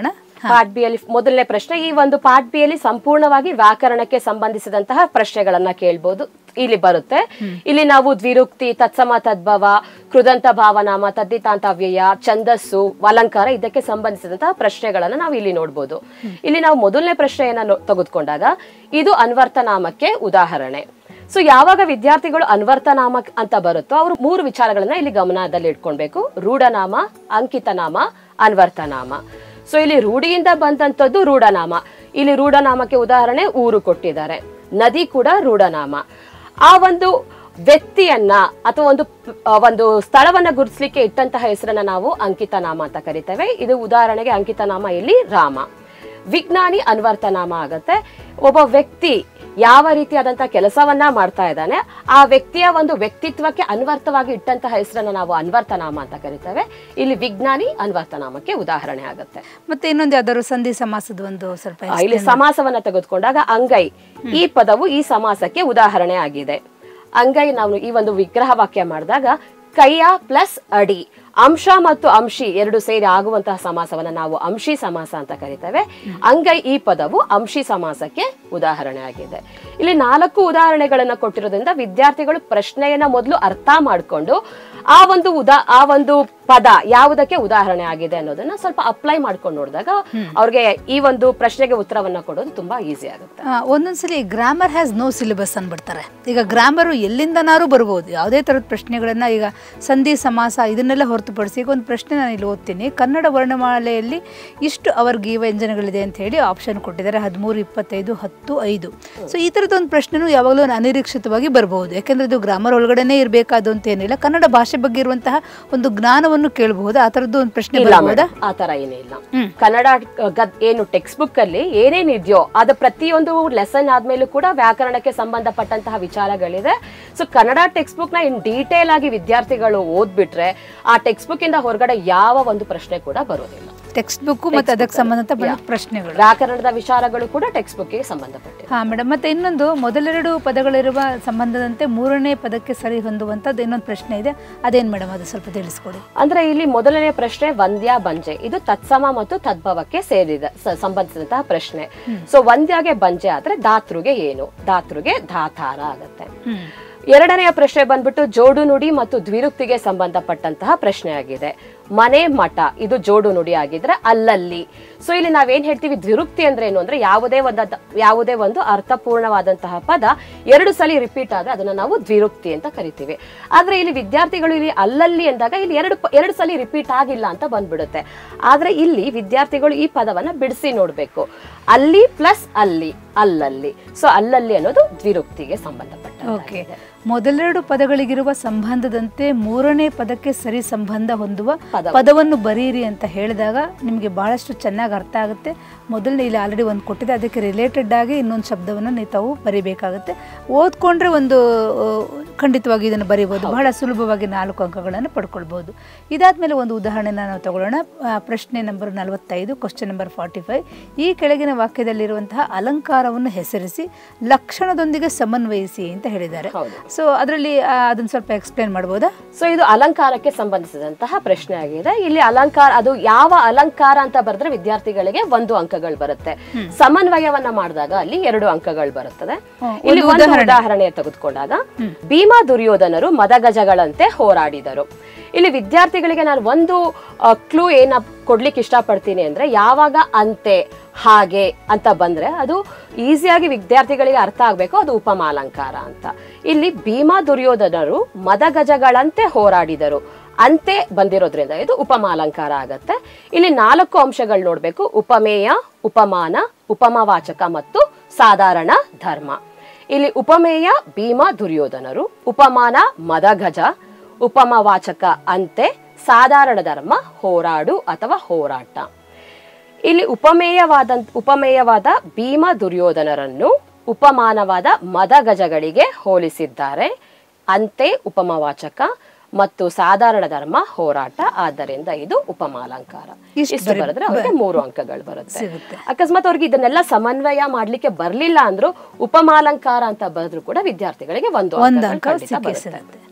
ಪಾರ್ಟ್ ಬಿ ಅಲ್ಲಿ ಮೊದಲನೇ ಪ್ರಶ್ನೆ ಈ ಒಂದು ಪಾರ್ಟ್ ಬಿ ಅಲ್ಲಿ ಸಂಪೂರ್ಣವಾಗಿ ವ್ಯಾಕರಣಕ್ಕೆ ಸಂಬಂಧಿಸಿದಂತಹ ಪ್ರಶ್ನೆಗಳನ್ನ ಕೇಳ್ಬೋದು ಇಲ್ಲಿ ಬರುತ್ತೆ ಇಲ್ಲಿ ನಾವು ದ್ವಿರುಕ್ತಿ ತತ್ಸಮ ತದ್ಭವ ಕೃದಂತ ಭಾವನಾಮ ತದ್ದಿತಾಂತ ಅವ್ಯಯ ಛಂದಸ್ಸು ಅಲಂಕಾರ ಇದಕ್ಕೆ ಸಂಬಂಧಿಸಿದಂತಹ ಪ್ರಶ್ನೆಗಳನ್ನ ನಾವು ಇಲ್ಲಿ ನೋಡ್ಬೋದು ಇಲ್ಲಿ ನಾವು ಮೊದಲನೇ ಪ್ರಶ್ನೆಯನ್ನ ನೋ- ತೆಗೆದುಕೊಂಡಾಗ ಇದು ಅನ್ವರ್ಥನಾಮಕ್ಕೆ ಉದಾಹರಣೆ ಸೊ ಯಾವಾಗ ವಿದ್ಯಾರ್ಥಿಗಳು ಅನ್ವರ್ಥನಾಮ ಅಂತ ಬರುತ್ತೋ ಅವರು ಮೂರು ವಿಚಾರಗಳನ್ನ ಇಲ್ಲಿ ಗಮನದಲ್ಲಿ ಇಟ್ಕೊಳ್ಬೇಕು ರೂಢನಾಮ ಅಂಕಿತನಾಮ ಅನ್ವರ್ಥನಾಮ ಸೊ ಇಲ್ಲಿ ರೂಢಿಯಿಂದ ಬಂದಂತದ್ದು ರೂಢನಾಮ ಇಲ್ಲಿ ರೂಢನಾಮಕ್ಕೆ ಉದಾಹರಣೆ ಊರು ಕೊಟ್ಟಿದ್ದಾರೆ ನದಿ ಕೂಡ ರೂಢನಾಮ ಆ ಒಂದು ವ್ಯಕ್ತಿಯನ್ನ ಅಥವಾ ಒಂದು ಪ್- ಆ ಒಂದು ಸ್ಥಳವನ್ನ ಗುರುತಿಸ್ಲಿಕ್ಕೆ ಇಟ್ಟಂತಹ ಹೆಸರನ್ನ ನಾವು ಅಂಕಿತನಾಮ ಅಂತ ಕರಿತೇವೆ ಇದು ಉದಾಹರಣೆಗೆ ಅಂಕಿತನಾಮ ಇಲ್ಲಿ ರಾಮ ವಿಜ್ಞಾನಿ ಅನ್ವರ್ಥನಾಮ ಆಗತ್ತೆ ಒಬ್ಬ ವ್ಯಕ್ತಿ ಯಾವ ರೀತಿಯಾದಂತಹ ಕೆಲಸವನ್ನ ಮಾಡ್ತಾ ಇದ್ದಾನೆ ಆ ವ್ಯಕ್ತಿಯ ಒಂದು ವ್ಯಕ್ತಿತ್ವಕ್ಕೆ ಅನ್ವರ್ಥವಾಗಿ ಇಟ್ಟಂತಹ ಹೆಸರನ್ನ ನಾವು ಅನ್ವರ್ಥನಾಮ ಅಂತ ಕರಿತೇವೆ ಇಲ್ಲಿ ವಿಜ್ಞಾನಿ ಅನ್ವರ್ಥನಾಮಕ್ಕೆ ಉದಾಹರಣೆ ಆಗುತ್ತೆ ಮತ್ತೆ ಇನ್ನೊಂದು ಯಾವ್ದಾದ್ರು ಸಂಧಿ ಸಮಾಸದ ಒಂದು ಸ್ವಲ್ಪ ಆ, ಇಲ್ಲಿ ಸಮಾಸವನ್ನ ತೆಗೆದುಕೊಂಡಾಗ ಅಂಗೈ ಈ ಪದವು ಈ ಸಮಾಸಕ್ಕೆ ಉದಾಹರಣೆ ಆಗಿದೆ ಅಂಗೈ ನಾವು ಈ ಒಂದು ವಿಗ್ರಹ ವಾಕ್ಯ ಮಾಡಿದಾಗ ಕೈಯ ಪ್ಲಸ್ ಅಡಿ ಅಂಶ ಮತ್ತು ಅಂಶಿ ಎರಡು ಸೇರಿ ಆಗುವಂತಹ ಸಮಾಸವನ್ನ ನಾವು ಅಂಶಿ ಸಮಾಸ ಅಂತ ಕರಿತೇವೆ ಅಂಗೈ ಈ ಪದವು ಅಂಶಿ ಸಮಾಸಕ್ಕೆ ಉದಾಹರಣೆ ಆಗಿದೆ ಇಲ್ಲಿ ನಾಲ್ಕು ಉದಾಹರಣೆಗಳನ್ನ ಕೊಟ್ಟಿರೋದ್ರಿಂದ ವಿದ್ಯಾರ್ಥಿಗಳು ಪ್ರಶ್ನೆಯನ್ನ ಮೊದಲು ಅರ್ಥ ಮಾಡಿಕೊಂಡು ಆ ಒಂದು ಉದಾ ಆ ಒಂದು ಪದ ಯಾವುದಕ್ಕೆ ಉದಾಹರಣೆ ಆಗಿದೆ ಅನ್ನೋದನ್ನ ಸ್ವಲ್ಪ ಅಪ್ಲೈ ಮಾಡ್ಕೊಂಡು ನೋಡಿದಾಗ ಅವ್ರಿಗೆ ಈ ಒಂದು ಪ್ರಶ್ನೆಗೆ ಉತ್ತರವನ್ನ ಕೊಡೋದು ತುಂಬಾ ಈಸಿ ಆಗುತ್ತೆ ಆ, ಒಂದೊಂದ್ಸಲಿ ಗ್ರಾಮರ್ ಹ್ಯಾಸ್ ನೋ ಸಿಲೆಬಸ್ ಅಂದ್ಬಿಡ್ತಾರೆ ಈಗ ಗ್ರಾಮರು ಎಲ್ಲಿಂದನಾರು ಬರ್ಬೋದು ಯಾವುದೇ ಥರದ ಪ್ರಶ್ನೆಗಳನ್ನ ಈಗ ಸಂಧಿ ಸಮಾಸ ಇದನ್ನೆಲ್ಲ ಹೊರತುಪಡಿಸಿ ಈಗ ಒಂದು ಪ್ರಶ್ನೆ ನಾನು ಇಲ್ಲಿ ಓದ್ತೀನಿ ಕನ್ನಡ ವರ್ಣಮಾಲೆಯಲ್ಲಿ ಇಷ್ಟು ಅವರ್ಗೀವ ವ್ಯಂಜನಗಳಿದೆ ಅಂತ ಹೇಳಿ ಆಪ್ಷನ್ ಕೊಟ್ಟಿದ್ದಾರೆ ಹದಿಮೂರು ಇಪ್ಪತ್ತೈದು ಹತ್ತು ಐದು ಸೊ ಈ ಥರದ್ದು ಒಂದು ಪ್ರಶ್ನೆನೂ ಯಾವಾಗಲೂ ಒಂದು ಅನಿರೀಕ್ಷಿತವಾಗಿ ಬರಬಹುದು ಯಾಕೆಂದ್ರೆ ಇದು ಗ್ರಾಮರ್ ಒಳಗಡೆನೇ ಇರಬೇಕಾದು ಅಂತ ಏನಿಲ್ಲ ಕನ್ನಡ ಭಾಷೆ ಬಗ್ಗೆ ಇರುವಂತಹ ಒಂದು ಜ್ಞಾನವನ್ನು ಕೇಳಬಹುದು ಆ ಥರದ್ದು ಒಂದು ಪ್ರಶ್ನೆ ಇಲ್ಲ ಬರಬಹುದಾ ಮೇಡಮ್ ಆ ತರ ಏನೂ ಇಲ್ಲ ಕನ್ನಡ ಅಹ್, ಗದ್ ಏನು ಟೆಕ್ಸ್ಟ್ ಬುಕ್ ಅಲ್ಲಿ ಏನೇನಿದೆಯೋ ಅದು ಪ್ರತಿಯೊಂದು ಲೆಸನ್ ಆದ್ಮೇಲೂ ಕೂಡ ವ್ಯಾಕರಣಕ್ಕೆ ಸಂಬಂಧಪಟ್ಟಂತಹ ವಿಚಾರಗಳಿದೆ ಸೊ ಕನ್ನಡ ಟೆಕ್ಸ್ಟ್ ಬುಕ್ ನ ಇನ್ ಡೀಟೇಲ್ ಆಗಿ ವಿದ್ಯಾರ್ಥಿಗಳು ಓದ್ಬಿಟ್ರೆ ಆ ಟೆಕ್ಸ್ಟ್ ಬುಕ್ ಇಂದ ಹೊರಗಡೆ ಯಾವ ಒಂದು ಪ್ರಶ್ನೆ ಕೂಡ ಬರೋದಿಲ್ಲ ಟೆಕ್ಸ್ಟ್ ಬುಕ್ ಮತ್ತು ಅದಕ್ಕೆ ಸಂಬಂಧಿತ ಪ್ರಶ್ನೆಗಳು ವ್ಯಾಕರಣದ ವಿಚಾರಗಳು ಕೂಡ ಟೆಕ್ಸ್ಟ್ ಬುಕ್ ಗೆ ಸಂಬಂಧಪಟ್ಟಿದೆ ಹಾ ಮೇಡಮ್ ಮತ್ತೆ ಇನ್ನೊಂದು ಮೊದಲೆರಡು ಪದಗಳಿರುವ ಸಂಬಂಧದಂತೆ ಮೂರನೇ ಪದಕ್ಕೆ ಸರಿ ಹೊಂದುವಂಥದ್ದು ಇನ್ನೊಂದು ಪ್ರಶ್ನೆ ಇದೆ ಅದೇನು ಮೇಡಮ್ ಅದು ಸ್ವಲ್ಪ ತಿಳಿಸ್ಕೊಡಿ ಅಂದ್ರೆ ಇಲ್ಲಿ ಮೊದಲನೇ ಪ್ರಶ್ನೆ ವಂದ್ಯ ಬಂಜೆ ಇದು ತತ್ಸಮ ಮತ್ತು ತದ್ಭವಕ್ಕೆ ಸೇರಿದ ಸ- ಸಂಬಂಧಿಸಿದಂತಹ ಪ್ರಶ್ನೆ ಸೊ ವಂದ್ಯಗೆ ಬಂಜೆ ಆದ್ರೆ ಧಾತೃಗೆ ಏನು ಧಾತೃಗೆ ಧಾತಾರ ಆಗತ್ತೆ ಹ್ಮ್ ಎರಡನೆಯ ಪ್ರಶ್ನೆ ಬಂದ್ಬಿಟ್ಟು ಜೋಡು ನುಡಿ ಮತ್ತು ದ್ವಿರುಕ್ತಿಗೆ ಸಂಬಂಧಪಟ್ಟಂತಹ ಪ್ರಶ್ನೆ ಆಗಿದೆ ಮನೆ ಮಠ ಇದು ಜೋಡು ನುಡಿ ಆಗಿದ್ರೆ ಅಲ್ಲಲ್ಲಿ ಸೊ ಇಲ್ಲಿ ನಾವೇನ್ ಹೇಳ್ತೀವಿ ದ್ವಿರುಕ್ತಿ ಅಂದ್ರೆ ಏನು ಅಂದ್ರೆ ಯಾವುದೇ ಒಂದು ಯಾವುದೇ ಒಂದು ಅರ್ಥಪೂರ್ಣವಾದಂತಹ ಪದ ಎರಡು ಸಲ ರಿಪೀಟ್ ಆದ್ರೆ ಅದನ್ನ ನಾವು ದ್ವಿರುಕ್ತಿ ಅಂತ ಕರಿತೀವಿ ಆದ್ರೆ ಇಲ್ಲಿ ವಿದ್ಯಾರ್ಥಿಗಳು ಇಲ್ಲಿ ಅಲ್ಲಲ್ಲಿ ಎಂದಾಗ ಇಲ್ಲಿ ಎರಡು ಪ- ಎರಡು ಸಲ ರಿಪೀಟ್ ಆಗಿಲ್ಲ ಅಂತ ಬಂದ್ಬಿಡುತ್ತೆ ಆದ್ರೆ ಇಲ್ಲಿ ವಿದ್ಯಾರ್ಥಿಗಳು ಈ ಪದವನ್ನ ಬಿಡಿಸಿ ನೋಡ್ಬೇಕು ಅಲ್ಲಿ ಪ್ಲಸ್ ಅಲ್ಲಿ ಅಲ್ಲಲ್ಲಿ ಸೊ ಅಲ್ಲಲ್ಲಿ ಅನ್ನೋದು ದ್ವಿರುಕ್ತಿಗೆ ಸಂಬಂಧಪಟ್ಟ ಓಕೆ ಮೊದಲೆರಡು ಪದಗಳಿಗಿರುವ ಸಂಬಂಧದಂತೆ ಮೂರನೇ ಪದಕ್ಕೆ ಸರಿ ಸಂಬಂಧ ಹೊಂದುವ ಪದ. ಪದವನ್ನು ಬರೀರಿ ಅಂತ ಹೇಳಿದಾಗ ನಿಮಗೆ ಬಹಳಷ್ಟು ಚೆನ್ನಾಗಿ ಅರ್ಥ ಆಗುತ್ತೆ ಮೊದಲನೇ ಇಲ್ಲಿ ಆಲ್ರೆಡಿ ಒಂದು ಕೊಟ್ಟಿದೆ ಅದಕ್ಕೆ ರಿಲೇಟೆಡ್ ಆಗಿ ಇನ್ನೊಂದು ಶಬ್ದವನ್ನು ನೀವು ತಾವು ಬರಿಬೇಕಾಗುತ್ತೆ ಓದ್ಕೊಂಡ್ರೆ ಒಂದು ಆ, ಖಂಡಿತವಾಗಿ ಇದನ್ನು ಬರೀಬೋದು ಬಹಳ ಸುಲಭವಾಗಿ ನಾಲ್ಕು ಅಂಕಗಳನ್ನು ಪಡ್ಕೊಳ್ಬೋದು ಇದಾದ್ಮೇಲೆ ಒಂದು ಉದಾಹರಣೆನ ನಾವು ತಗೊಳ್ಳೋಣ ಆ, ಪ್ರಶ್ನೆ ನಂಬರ್ ನಲವತ್ತೈದು ಕ್ವಶನ್ ನಂಬರ್ ಫಾರ್ಟಿ ಫೈವ್ ಈ ಕೆಳಗಿನ ವಾಕ್ಯದಲ್ಲಿರುವಂತಹ ಅಲಂಕಾರವನ್ನು ಹೆಸರಿಸಿ ಲಕ್ಷಣದೊಂದಿಗೆ ಸಮನ್ವಯಿಸಿ ಅಂತ ಹೇಳಿದ್ದಾರೆ ಹೌದು. ಸೊ ಅದರಲ್ಲಿ ಅದನ್ನ ಸ್ವಲ್ಪ ಎಕ್ಸ್ಪ್ಲೇನ್ ಮಾಡ್ಬೋದಾ ಸೊ ಇದು ಅಲಂಕಾರಕ್ಕೆ ಸಂಬಂಧಿಸಿದಂತಹ ಪ್ರಶ್ನೆ ಆಗಿದೆ ಇಲ್ಲಿ ಅಲಂಕಾರ ಅದು ಯಾವ ಅಲಂಕಾರ ಅಂತ ಬರೆದ್ರೆ ವಿದ್ಯಾರ್ಥಿಗಳಿಗೆ ಒಂದು ಅಂಕಗಳು ಬರುತ್ತೆ ಸಮನ್ವಯವನ್ನ ಮಾಡಿದಾಗ ಅಲ್ಲಿ ಎರಡು ಅಂಕಗಳು ಬರುತ್ತದೆ ಹ್ಮ್, ಇಲ್ಲಿ ಒಂದು ಒಂದು ಉದಾಹರಣೆ. ಉದಾಹರಣೆ ತೆಗೆದುಕೊಂಡಾಗ ಭೀಮಾ ದುರ್ಯೋಧನರು ಮದಗಜಗಳಂತೆ ಹೋರಾಡಿದರು ಇಲ್ಲಿ ವಿದ್ಯಾರ್ಥಿಗಳಿಗೆ ನಾನು ಒಂದು ಕ್ಲೂ ಏನ ಕೊಡ್ಲಿಕ್ಕೆ ಇಷ್ಟಪಡ್ತೀನಿ ಅಂದ್ರೆ ಯಾವಾಗ ಅಂತೆ ಹಾಗೆ ಅಂತ ಬಂದ್ರೆ ಅದು ಈಸಿಯಾಗಿ ವಿದ್ಯಾರ್ಥಿಗಳಿಗೆ ಅರ್ಥ ಆಗ್ಬೇಕು ಅದು ಉಪಮಾಲಂಕಾರ ಅಂತ ಇಲ್ಲಿ ಭೀಮಾ ದುರ್ಯೋಧನರು ಮದಗಜಗಳಂತೆ ಹೋರಾಡಿದರು ಅಂತೆ ಬಂದಿರೋದ್ರಿಂದ ಇದು ಉಪಮಾಲಂಕಾರ ಆಗತ್ತೆ ಇಲ್ಲಿ ನಾಲ್ಕು ಅಂಶಗಳು ನೋಡ್ಬೇಕು ಉಪಮೇಯ ಉಪಮಾನ ಉಪಮವಾಚಕ ಮತ್ತು ಸಾಧಾರಣ ಧರ್ಮ ಇಲ್ಲಿ ಉಪಮೇಯ ಭೀಮ ದುರ್ಯೋಧನರು ಉಪಮಾನ ಮದಗಜ ಉಪಮವಾಚಕ ಅಂತೆ ಸಾಧಾರಣ ಧರ್ಮ ಹೋರಾಡು ಅಥವಾ ಹೋರಾಟ ಇಲ್ಲಿ ಉಪಮೇಯವಾದ ಉಪಮೇಯವಾದ ಭೀಮ ದುರ್ಯೋಧನರನ್ನು ಉಪಮಾನವಾದ ಮದಗಜಗಳಿಗೆ ಹೋಲಿಸಿದ್ದಾರೆ ಅಂತೆ ಉಪಮವಾಚಕ ಮತ್ತು ಸಾಧಾರಣ ಧರ್ಮ ಹೋರಾಟ ಆದ್ದರಿಂದ ಇದು ಉಪಮಾಲಂಕಾರ ಇಷ್ಟು ಇಷ್ಟು ಬರೆದ್ರೆ ಅವ್ರಿಗೆ ಮೂರು ಅಂಕಗಳು ಬರುತ್ತೆ ಸಿಗುತ್ತೆ. ಅಕಸ್ಮಾತ್ ಅವ್ರಿಗೆ ಇದನ್ನೆಲ್ಲ ಸಮನ್ವಯ ಮಾಡ್ಲಿಕ್ಕೆ ಬರ್ಲಿಲ್ಲ ಅಂದ್ರೂ ಉಪಮಾಲಂಕಾರ ಅಂತ ಬರೆದ್ರು ಕೂಡ ವಿದ್ಯಾರ್ಥಿಗಳಿಗೆ ಒಂದು ಒಂದು ಅಂಕಗಳು ಅಂಕ ಖಂಡಿತ ಸಿಕ್ಕೇ ಬರುತ್ತೆ. ಸಿಗುತ್ತೆ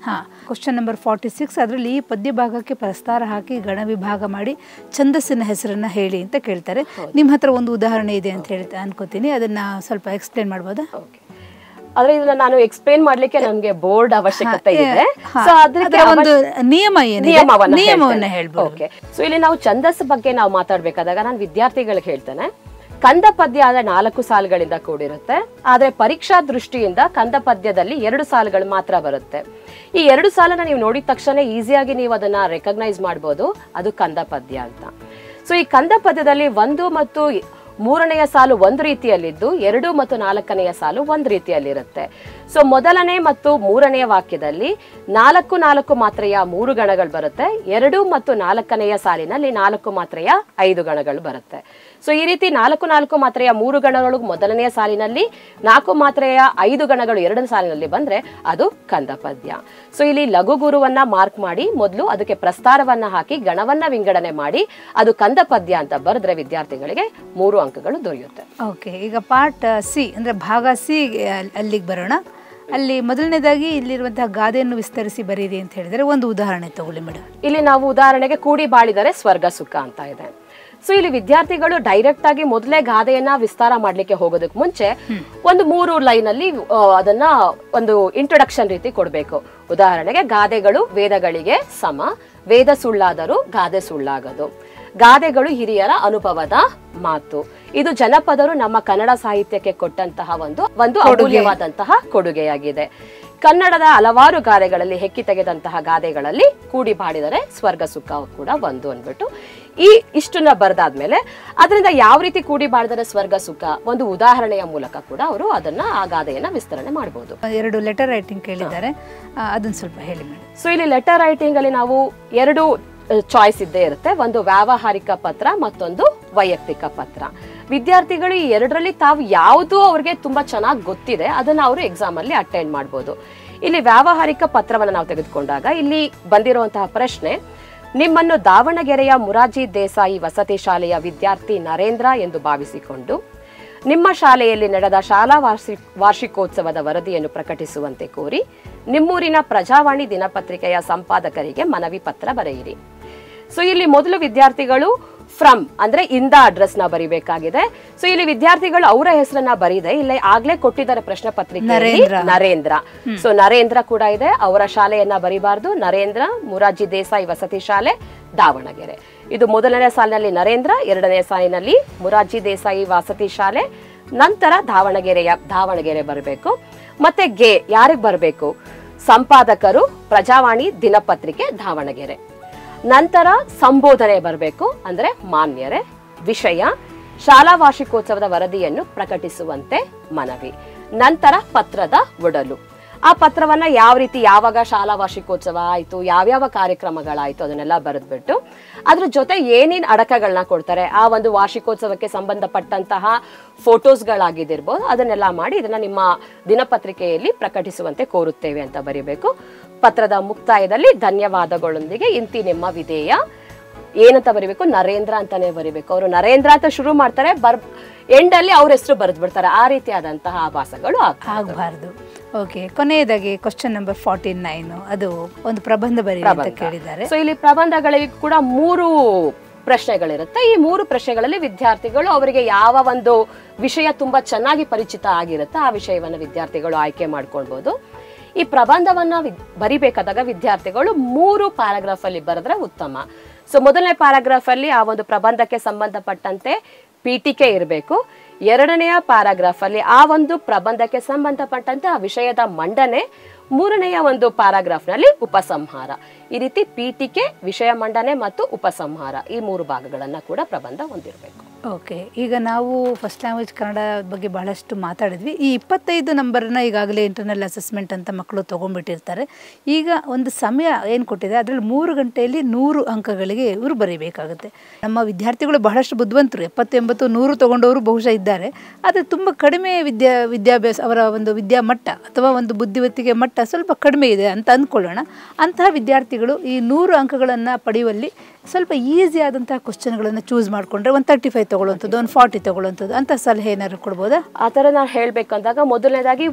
ಹಾಂ ಕ್ವಶನ್ ನಂಬರ್ ಫಾರ್ಟಿ ಸಿಕ್ಸ್ ಅದರಲ್ಲಿ ಈ ಪದ್ಯ ಭಾಗಕ್ಕೆ ಪ್ರಸ್ತಾರ ಹಾಕಿ ಗಣ ವಿಭಾಗ ಮಾಡಿ ಛಂದಸ್ಸಿನ ಹೆಸರನ್ನ ಹೇಳಿ ಅಂತ ಕೇಳ್ತಾರೆ ನಿಮ್ಮ ಹತ್ರ ಒಂದು ಉದಾಹರಣೆ ಇದೆ ಅಂತ ಹೇಳ್ತಾ ಅನ್ಕೋತೀನಿ ಅದನ್ನ ಸ್ವಲ್ಪ ಎಕ್ಸ್ಪ್ಲೇನ್ ಮಾಡ್ಬೋದಾ ಓಕೆ ಆದ್ರೆ ಇದನ್ನ ನಾನು ಎಕ್ಸ್ಪ್ಲೇನ್ ಮಾಡ್ಲಿಕ್ಕೆ ನಮ್ಗೆ ಬೋರ್ಡ್ ಅವಶ್ಯಕತೆ ಇದೆ ಹಾ, ಸೊ ಅದಕ್ಕೆ ಅದರ ಒಂದು ನಿಯಮ ಏನಿದೆ ನಿಯಮವನ್ನ ನಿಯಮವನ್ನ ಹೇಳ್ಬೋದು ಓಕೆ ಸೊ ಇಲ್ಲಿ ನಾವು ಛಂದಸ್ ಬಗ್ಗೆ ನಾವು ಮಾತಾಡ್ಬೇಕಾದಾಗ ನಾನು ವಿದ್ಯಾರ್ಥಿಗಳಿಗೆ ಹೇಳ್ತೇನೆ ಕಂದ ಪದ್ಯ ಆದ್ರೆ ನಾಲ್ಕು ಸಾಲುಗಳಿಂದ ಕೂಡಿರುತ್ತೆ ಆದ್ರೆ ಪರೀಕ್ಷಾ ದೃಷ್ಟಿಯಿಂದ ಕಂದ ಪದ್ಯದಲ್ಲಿ ಎರಡು ಸಾಲುಗಳು ಮಾತ್ರ ಬರುತ್ತೆ ಈ ಎರಡು ಸಾಲನ್ನ ನೀವು ನೋಡಿದ ತಕ್ಷಣ ಈಸಿಯಾಗಿ ನೀವು ಅದನ್ನ ರೆಕಗ್ನೈಸ್ ಮಾಡ್ಬೋದು ಅದು ಕಂದ ಪದ್ಯ ಅಂತ ಸೊ ಈ ಕಂದ ಪದ್ಯದಲ್ಲಿ ಒಂದು ಮತ್ತು ಮೂರನೆಯ ಸಾಲು ಒಂದು ರೀತಿಯಲ್ಲಿದ್ದು ಎರಡು ಮತ್ತು ನಾಲ್ಕನೆಯ ಸಾಲು ಒಂದು ರೀತಿಯಲ್ಲಿರುತ್ತೆ ಸೊ ಮೊದಲನೇ ಮತ್ತು ಮೂರನೆಯ ವಾಕ್ಯದಲ್ಲಿ ನಾಲ್ಕು ನಾಲ್ಕು ಮಾತ್ರೆಯ ಮೂರು ಗಣಗಳು ಬರುತ್ತೆ ಎರಡು ಮತ್ತು ನಾಲ್ಕನೆಯ ಸಾಲಿನಲ್ಲಿ ನಾಲ್ಕು ಮಾತ್ರೆಯ ಐದು ಗಣಗಳು ಬರುತ್ತೆ ಸೊ ಈ ರೀತಿ ನಾಲ್ಕು ನಾಲ್ಕು ಮಾತ್ರೆಯ ಮೂರು ಗಣಗಳು ಮೊದಲನೆಯ ಸಾಲಿನಲ್ಲಿ ನಾಲ್ಕು ಮಾತ್ರೆಯ ಐದು ಗಣಗಳು ಎರಡನೇ ಸಾಲಿನಲ್ಲಿ ಬಂದ್ರೆ ಅದು ಕಂದ ಪದ್ಯ ಸೊ ಇಲ್ಲಿ ಲಘು ಗುರುವನ್ನ ಮಾರ್ಕ್ ಮಾಡಿ ಮೊದಲು ಅದಕ್ಕೆ ಪ್ರಸ್ತಾರವನ್ನ ಹಾಕಿ ಗಣವನ್ನ ವಿಂಗಡಣೆ ಮಾಡಿ ಅದು ಕಂದ ಪದ್ಯ ಅಂತ ಬರೆದ್ರೆ ವಿದ್ಯಾರ್ಥಿಗಳಿಗೆ ಮೂರು ಅಂಕಗಳು ದೊರೆಯುತ್ತೆ ಓಕೆ ಈಗ ಪಾರ್ಟ್ ಸಿ ಅಂದ್ರೆ ಭಾಗ ಸಿ ಅಲ್ಲಿಗೆ ಬರೋಣ ಅಲ್ಲಿ ಮೊದಲನೇದಾಗಿ ಇಲ್ಲಿರುವಂತಹ ಗಾದೆಯನ್ನು ವಿಸ್ತರಿಸಿ ಬರೀರಿ ಅಂತ ಹೇಳಿದರೆ ಒಂದು ಉದಾಹರಣೆ ತಗೊಳ್ಳಿ ಮೇಡಮ್ ಇಲ್ಲಿ ನಾವು ಉದಾಹರಣೆಗೆ ಕೂಡಿ ಬಾಳಿದರೆ ಸ್ವರ್ಗ ಸುಖ ಅಂತ ಇದೆ ಸೊ ಇಲ್ಲಿ ವಿದ್ಯಾರ್ಥಿಗಳು ಡೈರೆಕ್ಟ್ ಆಗಿ ಮೊದಲೇ ಗಾದೆಯನ್ನ ವಿಸ್ತಾರ ಮಾಡ್ಲಿಕ್ಕೆ ಹೋಗೋದಕ್ಕೆ ಮುಂಚೆ ಒಂದು ಮೂರು ಲೈನ್ ಅಲ್ಲಿ ಆ, ಅದನ್ನ ಒಂದು ಇಂಟ್ರೊಡಕ್ಷನ್ ರೀತಿ ಕೊಡ್ಬೇಕು ಉದಾಹರಣೆಗೆ ಗಾದೆಗಳು ವೇದಗಳಿಗೆ ಸಮ ವೇದ ಸುಳ್ಳಾದರೂ ಗಾದೆ ಸುಳ್ಳಾಗದು ಗಾದೆಗಳು ಹಿರಿಯರ ಅನುಭವದ ಮಾತು ಇದು ಜನಪದರು ನಮ್ಮ ಕನ್ನಡ ಸಾಹಿತ್ಯಕ್ಕೆ ಕೊಟ್ಟಂತಹ ಒಂದು ಒಂದು ಅಮೂಲ್ಯವಾದಂತಹ ಕೊಡುಗೆಯಾಗಿದೆ ಕನ್ನಡದ ಹಲವಾರು ಗಾದೆಗಳಲ್ಲಿ ಹೆಕ್ಕಿ ತೆಗೆದಂತಹ ಗಾದೆಗಳಲ್ಲಿ ಕೂಡಿ ಬಾಡಿದರೆ ಸ್ವರ್ಗ ಸುಖ ಕೂಡ ಒಂದು ಅಂದ್ಬಿಟ್ಟು ಈ ಇಷ್ಟನ್ನ ಬರೆದಾದ್ಮೇಲೆ ಅದರಿಂದ ಯಾವ ರೀತಿ ಕೂಡಿ ಬಾಡಿದರೆ ಸ್ವರ್ಗ ಸುಖ ಒಂದು ಉದಾಹರಣೆಯ ಮೂಲಕ ಕೂಡ ಅವರು ಅದನ್ನ ಆ ಗಾದೆಯನ್ನ ವಿಸ್ತರಣೆ ಮಾಡಬಹುದು ಎರಡು ಲೆಟರ್ ರೈಟಿಂಗ್ ಕೇಳಿದ್ದಾರೆ ಆ, ಅದನ್ನ ಸ್ವಲ್ಪ ಹೇಳಿ ಮೇಡಮ್ ಸೊ ಇಲ್ಲಿ ಲೆಟರ್ ರೈಟಿಂಗ್ ಅಲ್ಲಿ ನಾವು ಎರಡು ಚಾಯ್ಸ್ ಇದ್ದೇ ಇರುತ್ತೆ ಒಂದು ವ್ಯಾವಹಾರಿಕ ಪತ್ರ ಮತ್ತೊಂದು ವೈಯಕ್ತಿಕ ಪತ್ರ ವಿದ್ಯಾರ್ಥಿಗಳು ಈ ಎರಡರಲ್ಲಿ ತಾವು ಯಾವುದು ಅವ್ರಿಗೆ ತುಂಬಾ ಚೆನ್ನಾಗಿ ಗೊತ್ತಿದೆ ಅದನ್ನ ಅವರು ಎಕ್ಸಾಮ್ ಅಲ್ಲಿ ಅಟೆಂಡ್ ಮಾಡ್ಬೋದು ಇಲ್ಲಿ ವ್ಯಾವಹಾರಿಕ ಪತ್ರವನ್ನು ನಾವು ತೆಗೆದುಕೊಂಡಾಗ ಇಲ್ಲಿ ಬಂದಿರುವಂತಹ ಪ್ರಶ್ನೆ ನಿಮ್ಮನ್ನು ದಾವಣಗೆರೆಯ ಮುರಾರ್ಜಿ ದೇಸಾಯಿ ವಸತಿ ಶಾಲೆಯ ವಿದ್ಯಾರ್ಥಿ ನರೇಂದ್ರ ಎಂದು ಭಾವಿಸಿಕೊಂಡು ನಿಮ್ಮ ಶಾಲೆಯಲ್ಲಿ ನಡೆದ ಶಾಲಾ ವಾರ್ಷಿ ವಾರ್ಷಿಕೋತ್ಸವದ ವರದಿಯನ್ನು ಪ್ರಕಟಿಸುವಂತೆ ಕೋರಿ ನಿಮ್ಮೂರಿನ ಪ್ರಜಾವಾಣಿ ದಿನಪತ್ರಿಕೆಯ ಸಂಪಾದಕರಿಗೆ ಮನವಿ ಪತ್ರ ಬರೆಯಿರಿ ಸೊ ಇಲ್ಲಿ ಮೊದಲು ವಿದ್ಯಾರ್ಥಿಗಳು ಫ್ರಮ್ ಅಂದ್ರೆ ಇಂದ ಅಡ್ರೆಸ್ ನ ಬರಿಬೇಕಾಗಿದೆ ಸೊ ಇಲ್ಲಿ ವಿದ್ಯಾರ್ಥಿಗಳು ಅವರ ಹೆಸರನ್ನ ಬರೀದೆ ಇಲ್ಲಿ ಆಗ್ಲೇ ಕೊಟ್ಟಿದ್ದಾರೆ ಪ್ರಶ್ನೆ ಪತ್ರಿಕೆಯಲ್ಲಿ ನರೇಂದ್ರ. ನರೇಂದ್ರ ಸೊ ನರೇಂದ್ರ ಕೂಡ ಇದೆ ಅವರ ಶಾಲೆಯನ್ನ ಬರಿಬಾರ್ದು ನರೇಂದ್ರ ಮುರಾರ್ಜಿ ದೇಸಾಯಿ ವಸತಿ ಶಾಲೆ ದಾವಣಗೆರೆ ಇದು ಮೊದಲನೇ ಸಾಲಿನಲ್ಲಿ ನರೇಂದ್ರ ಎರಡನೇ ಸಾಲಿನಲ್ಲಿ ಮುರಾರ್ಜಿ ದೇಸಾಯಿ ವಸತಿ ಶಾಲೆ ನಂತರ ದಾವಣಗೆರೆಯ ದಾವಣಗೆರೆ ಬರಬೇಕು ಮತ್ತೆ ಗೆ ಯಾರಿಗೆ ಬರಬೇಕು ಸಂಪಾದಕರು ಪ್ರಜಾವಾಣಿ ದಿನಪತ್ರಿಕೆ ದಾವಣಗೆರೆ ನಂತರ ಸಂಬೋಧನೆ ಬರಬೇಕು ಅಂದ್ರೆ ಮಾನ್ಯರೇ ವಿಷಯ ಶಾಲಾ ವಾರ್ಷಿಕೋತ್ಸವದ ವರದಿಯನ್ನು ಪ್ರಕಟಿಸುವಂತೆ ಮನವಿ ನಂತರ ಪತ್ರದ ಒಡಲು ಆ ಪತ್ರವನ್ನ ಯಾವ ರೀತಿ ಯಾವಾಗ ಶಾಲಾ ವಾರ್ಷಿಕೋತ್ಸವ ಆಯ್ತು ಯಾವ್ಯಾವ ಕಾರ್ಯಕ್ರಮಗಳಾಯ್ತು ಅದನ್ನೆಲ್ಲ ಬರೆದ್ಬಿಟ್ಟು ಅದ್ರ ಜೊತೆ ಏನೇನ್ ಅಡಕಗಳನ್ನ ಕೊಡ್ತಾರೆ ಆ ಒಂದು ವಾರ್ಷಿಕೋತ್ಸವಕ್ಕೆ ಸಂಬಂಧಪಟ್ಟಂತಹ ಫೋಟೋಸ್ಗಳಾಗಿದ್ದಿರ್ಬೋದು ಅದನ್ನೆಲ್ಲ ಮಾಡಿ ಇದನ್ನ ನಿಮ್ಮ ದಿನಪತ್ರಿಕೆಯಲ್ಲಿ ಪ್ರಕಟಿಸುವಂತೆ ಕೋರುತ್ತೇವೆ ಅಂತ ಬರೀಬೇಕು ಪತ್ರದ ಮುಕ್ತಾಯದಲ್ಲಿ ಧನ್ಯವಾದಗಳೊಂದಿಗೆ ಇಂತಿ ನಿಮ್ಮ ವಿಧೇಯ ಏನಂತ ಬರಿಬೇಕು ನರೇಂದ್ರ ಅಂತಾನೆ ಬರಿಬೇಕು ಅವರು ನರೇಂದ್ರ ಅಂತ ಶುರು ಮಾಡ್ತಾರೆ ಬರ್ ಎಂಡ್ ಅಲ್ಲಿ ಅವ್ರ ಹೆಸರು ಬರೆದು ಬಿಡ್ತಾರೆ ಆ ರೀತಿಯಾದಂತಹ ಆಭಾಸಗಳು ಆಗ್ತವೆ ಆಗಬಾರ್ದು ಓಕೆ ಕೊನೆಯದಾಗಿ ಕ್ವಶನ್ ನಂಬರ್ ಫಾರ್ಟಿ ನೈನ್ ಅದು ಒಂದು ಪ್ರಬಂಧ ಬರೀರಿ ಅಂತ ಕೇಳಿದ್ದಾರೆ ಸೊ ಇಲ್ಲಿ ಪ್ರಬಂಧಗಳಿಗೆ ಕೂಡ ಮೂರು ಪ್ರಶ್ನೆಗಳಿರುತ್ತೆ ಈ ಮೂರು ಪ್ರಶ್ನೆಗಳಲ್ಲಿ ವಿದ್ಯಾರ್ಥಿಗಳು ಅವರಿಗೆ ಯಾವ ಒಂದು ವಿಷಯ ತುಂಬಾ ಚೆನ್ನಾಗಿ ಪರಿಚಿತ ಆಗಿರುತ್ತೆ ಆ ವಿಷಯವನ್ನ ವಿದ್ಯಾರ್ಥಿಗಳು ಆಯ್ಕೆ ಮಾಡ್ಕೊಳ್ಬಹುದು ಈ ಪ್ರಬಂಧವನ್ನ ವಿದ್- ಬರಿಬೇಕಾದಾಗ ವಿದ್ಯಾರ್ಥಿಗಳು ಮೂರು ಪ್ಯಾರಾಗ್ರಾಫ್ ಅಲ್ಲಿ ಬರೆದ್ರೆ ಉತ್ತಮ ಸೊ ಮೊದಲನೇ ಪ್ಯಾರಾಗ್ರಾಫ್ ಅಲ್ಲಿ ಆ ಒಂದು ಪ್ರಬಂಧಕ್ಕೆ ಸಂಬಂಧಪಟ್ಟಂತೆ ಪೀಠಿಕೆ ಇರಬೇಕು ಎರಡನೆಯ ಪ್ಯಾರಾಗ್ರಾಫ್ ಅಲ್ಲಿ ಆ ಒಂದು ಪ್ರಬಂಧಕ್ಕೆ ಸಂಬಂಧಪಟ್ಟಂತೆ ಆ ವಿಷಯದ ಮಂಡನೆ ಮೂರನೆಯ ಒಂದು ಪ್ಯಾರಾಗ್ರಾಫ್ ನಲ್ಲಿ ಉಪಸಂಹಾರ ಈ ರೀತಿ ಪೀಠಿಕೆ ವಿಷಯ ಮಂಡನೆ ಮತ್ತು ಉಪಸಂಹಾರ ಈ ಮೂರು ಭಾಗಗಳನ್ನ ಕೂಡ ಪ್ರಬಂಧ ಹೊಂದಿರಬೇಕು ಓಕೆ ಈಗ ನಾವು ಫಸ್ಟ್ ಲ್ಯಾಂಗ್ವೇಜ್ ಕನ್ನಡ ಬಗ್ಗೆ ಬಹಳಷ್ಟು ಮಾತಾಡಿದ್ವಿ ಈ ಇಪ್ಪತ್ತೈದು ನಂಬರ್ನ ಈಗಾಗಲೇ ಇಂಟರ್ನಲ್ ಅಸೆಸ್ಮೆಂಟ್ ಅಂತ ಮಕ್ಕಳು ತೊಗೊಂಡ್ಬಿಟ್ಟಿರ್ತಾರೆ ಈಗ ಒಂದು ಸಮಯ ಏನು ಕೊಟ್ಟಿದೆ ಅದರಲ್ಲಿ ಮೂರು ಗಂಟೆಯಲ್ಲಿ ನೂರು ಅಂಕಗಳಿಗೆ ಇವರು ಬರೀಬೇಕಾಗುತ್ತೆ ನಮ್ಮ ವಿದ್ಯಾರ್ಥಿಗಳು ಬಹಳಷ್ಟು ಬುದ್ಧಿವಂತರು ಎಪ್ಪತ್ತು ಎಂಬತ್ತು ನೂರು ತೊಗೊಂಡವರು ಬಹುಶಃ ಇದ್ದಾರೆ ಆದರೆ ತುಂಬ ಕಡಿಮೆ ವಿದ್ಯಾ ವಿದ್ಯಾಭ್ಯಾಸ ಅವರ ಒಂದು ವಿದ್ಯಾಮಟ್ಟ ಅಥವಾ ಒಂದು ಬುದ್ಧಿವತ್ತಿಗೆ ಮಟ್ಟ ಸ್ವಲ್ಪ ಕಡಿಮೆ ಇದೆ ಅಂತ ಅಂದ್ಕೊಳ್ಳೋಣ ಅಂತಹ ವಿದ್ಯಾರ್ಥಿಗಳು ಈ ನೂರು ಅಂಕಗಳನ್ನು ಪಡೆಯುವಲ್ಲಿ ಸ್ವಲ್ಪ ಈಸಿ ಆದಂತಹ ಕ್ವಶನ್ಗಳನ್ನು ಚೂಸ್ ಮಾಡಿಕೊಂಡ್ರೆ ಒಂದು ತರ್ಟಿ ಫೈವ್ ತೊಗೊಳ್ಳುವಂಥದ್ದು ಒಂದು ಫಾರ್ಟಿ ತೊಗೊಳ್ಳುವಂಥದ್ದು ಅಂತ ಸಲಹೆ ಏನಾದ್ರು ಕೊಡ್ಬೋದಾ ಆ ಥರ ನಾನು ಹೇಳ್ಬೇಕಂದಾಗ ಮೊದಲನೇದಾಗಿ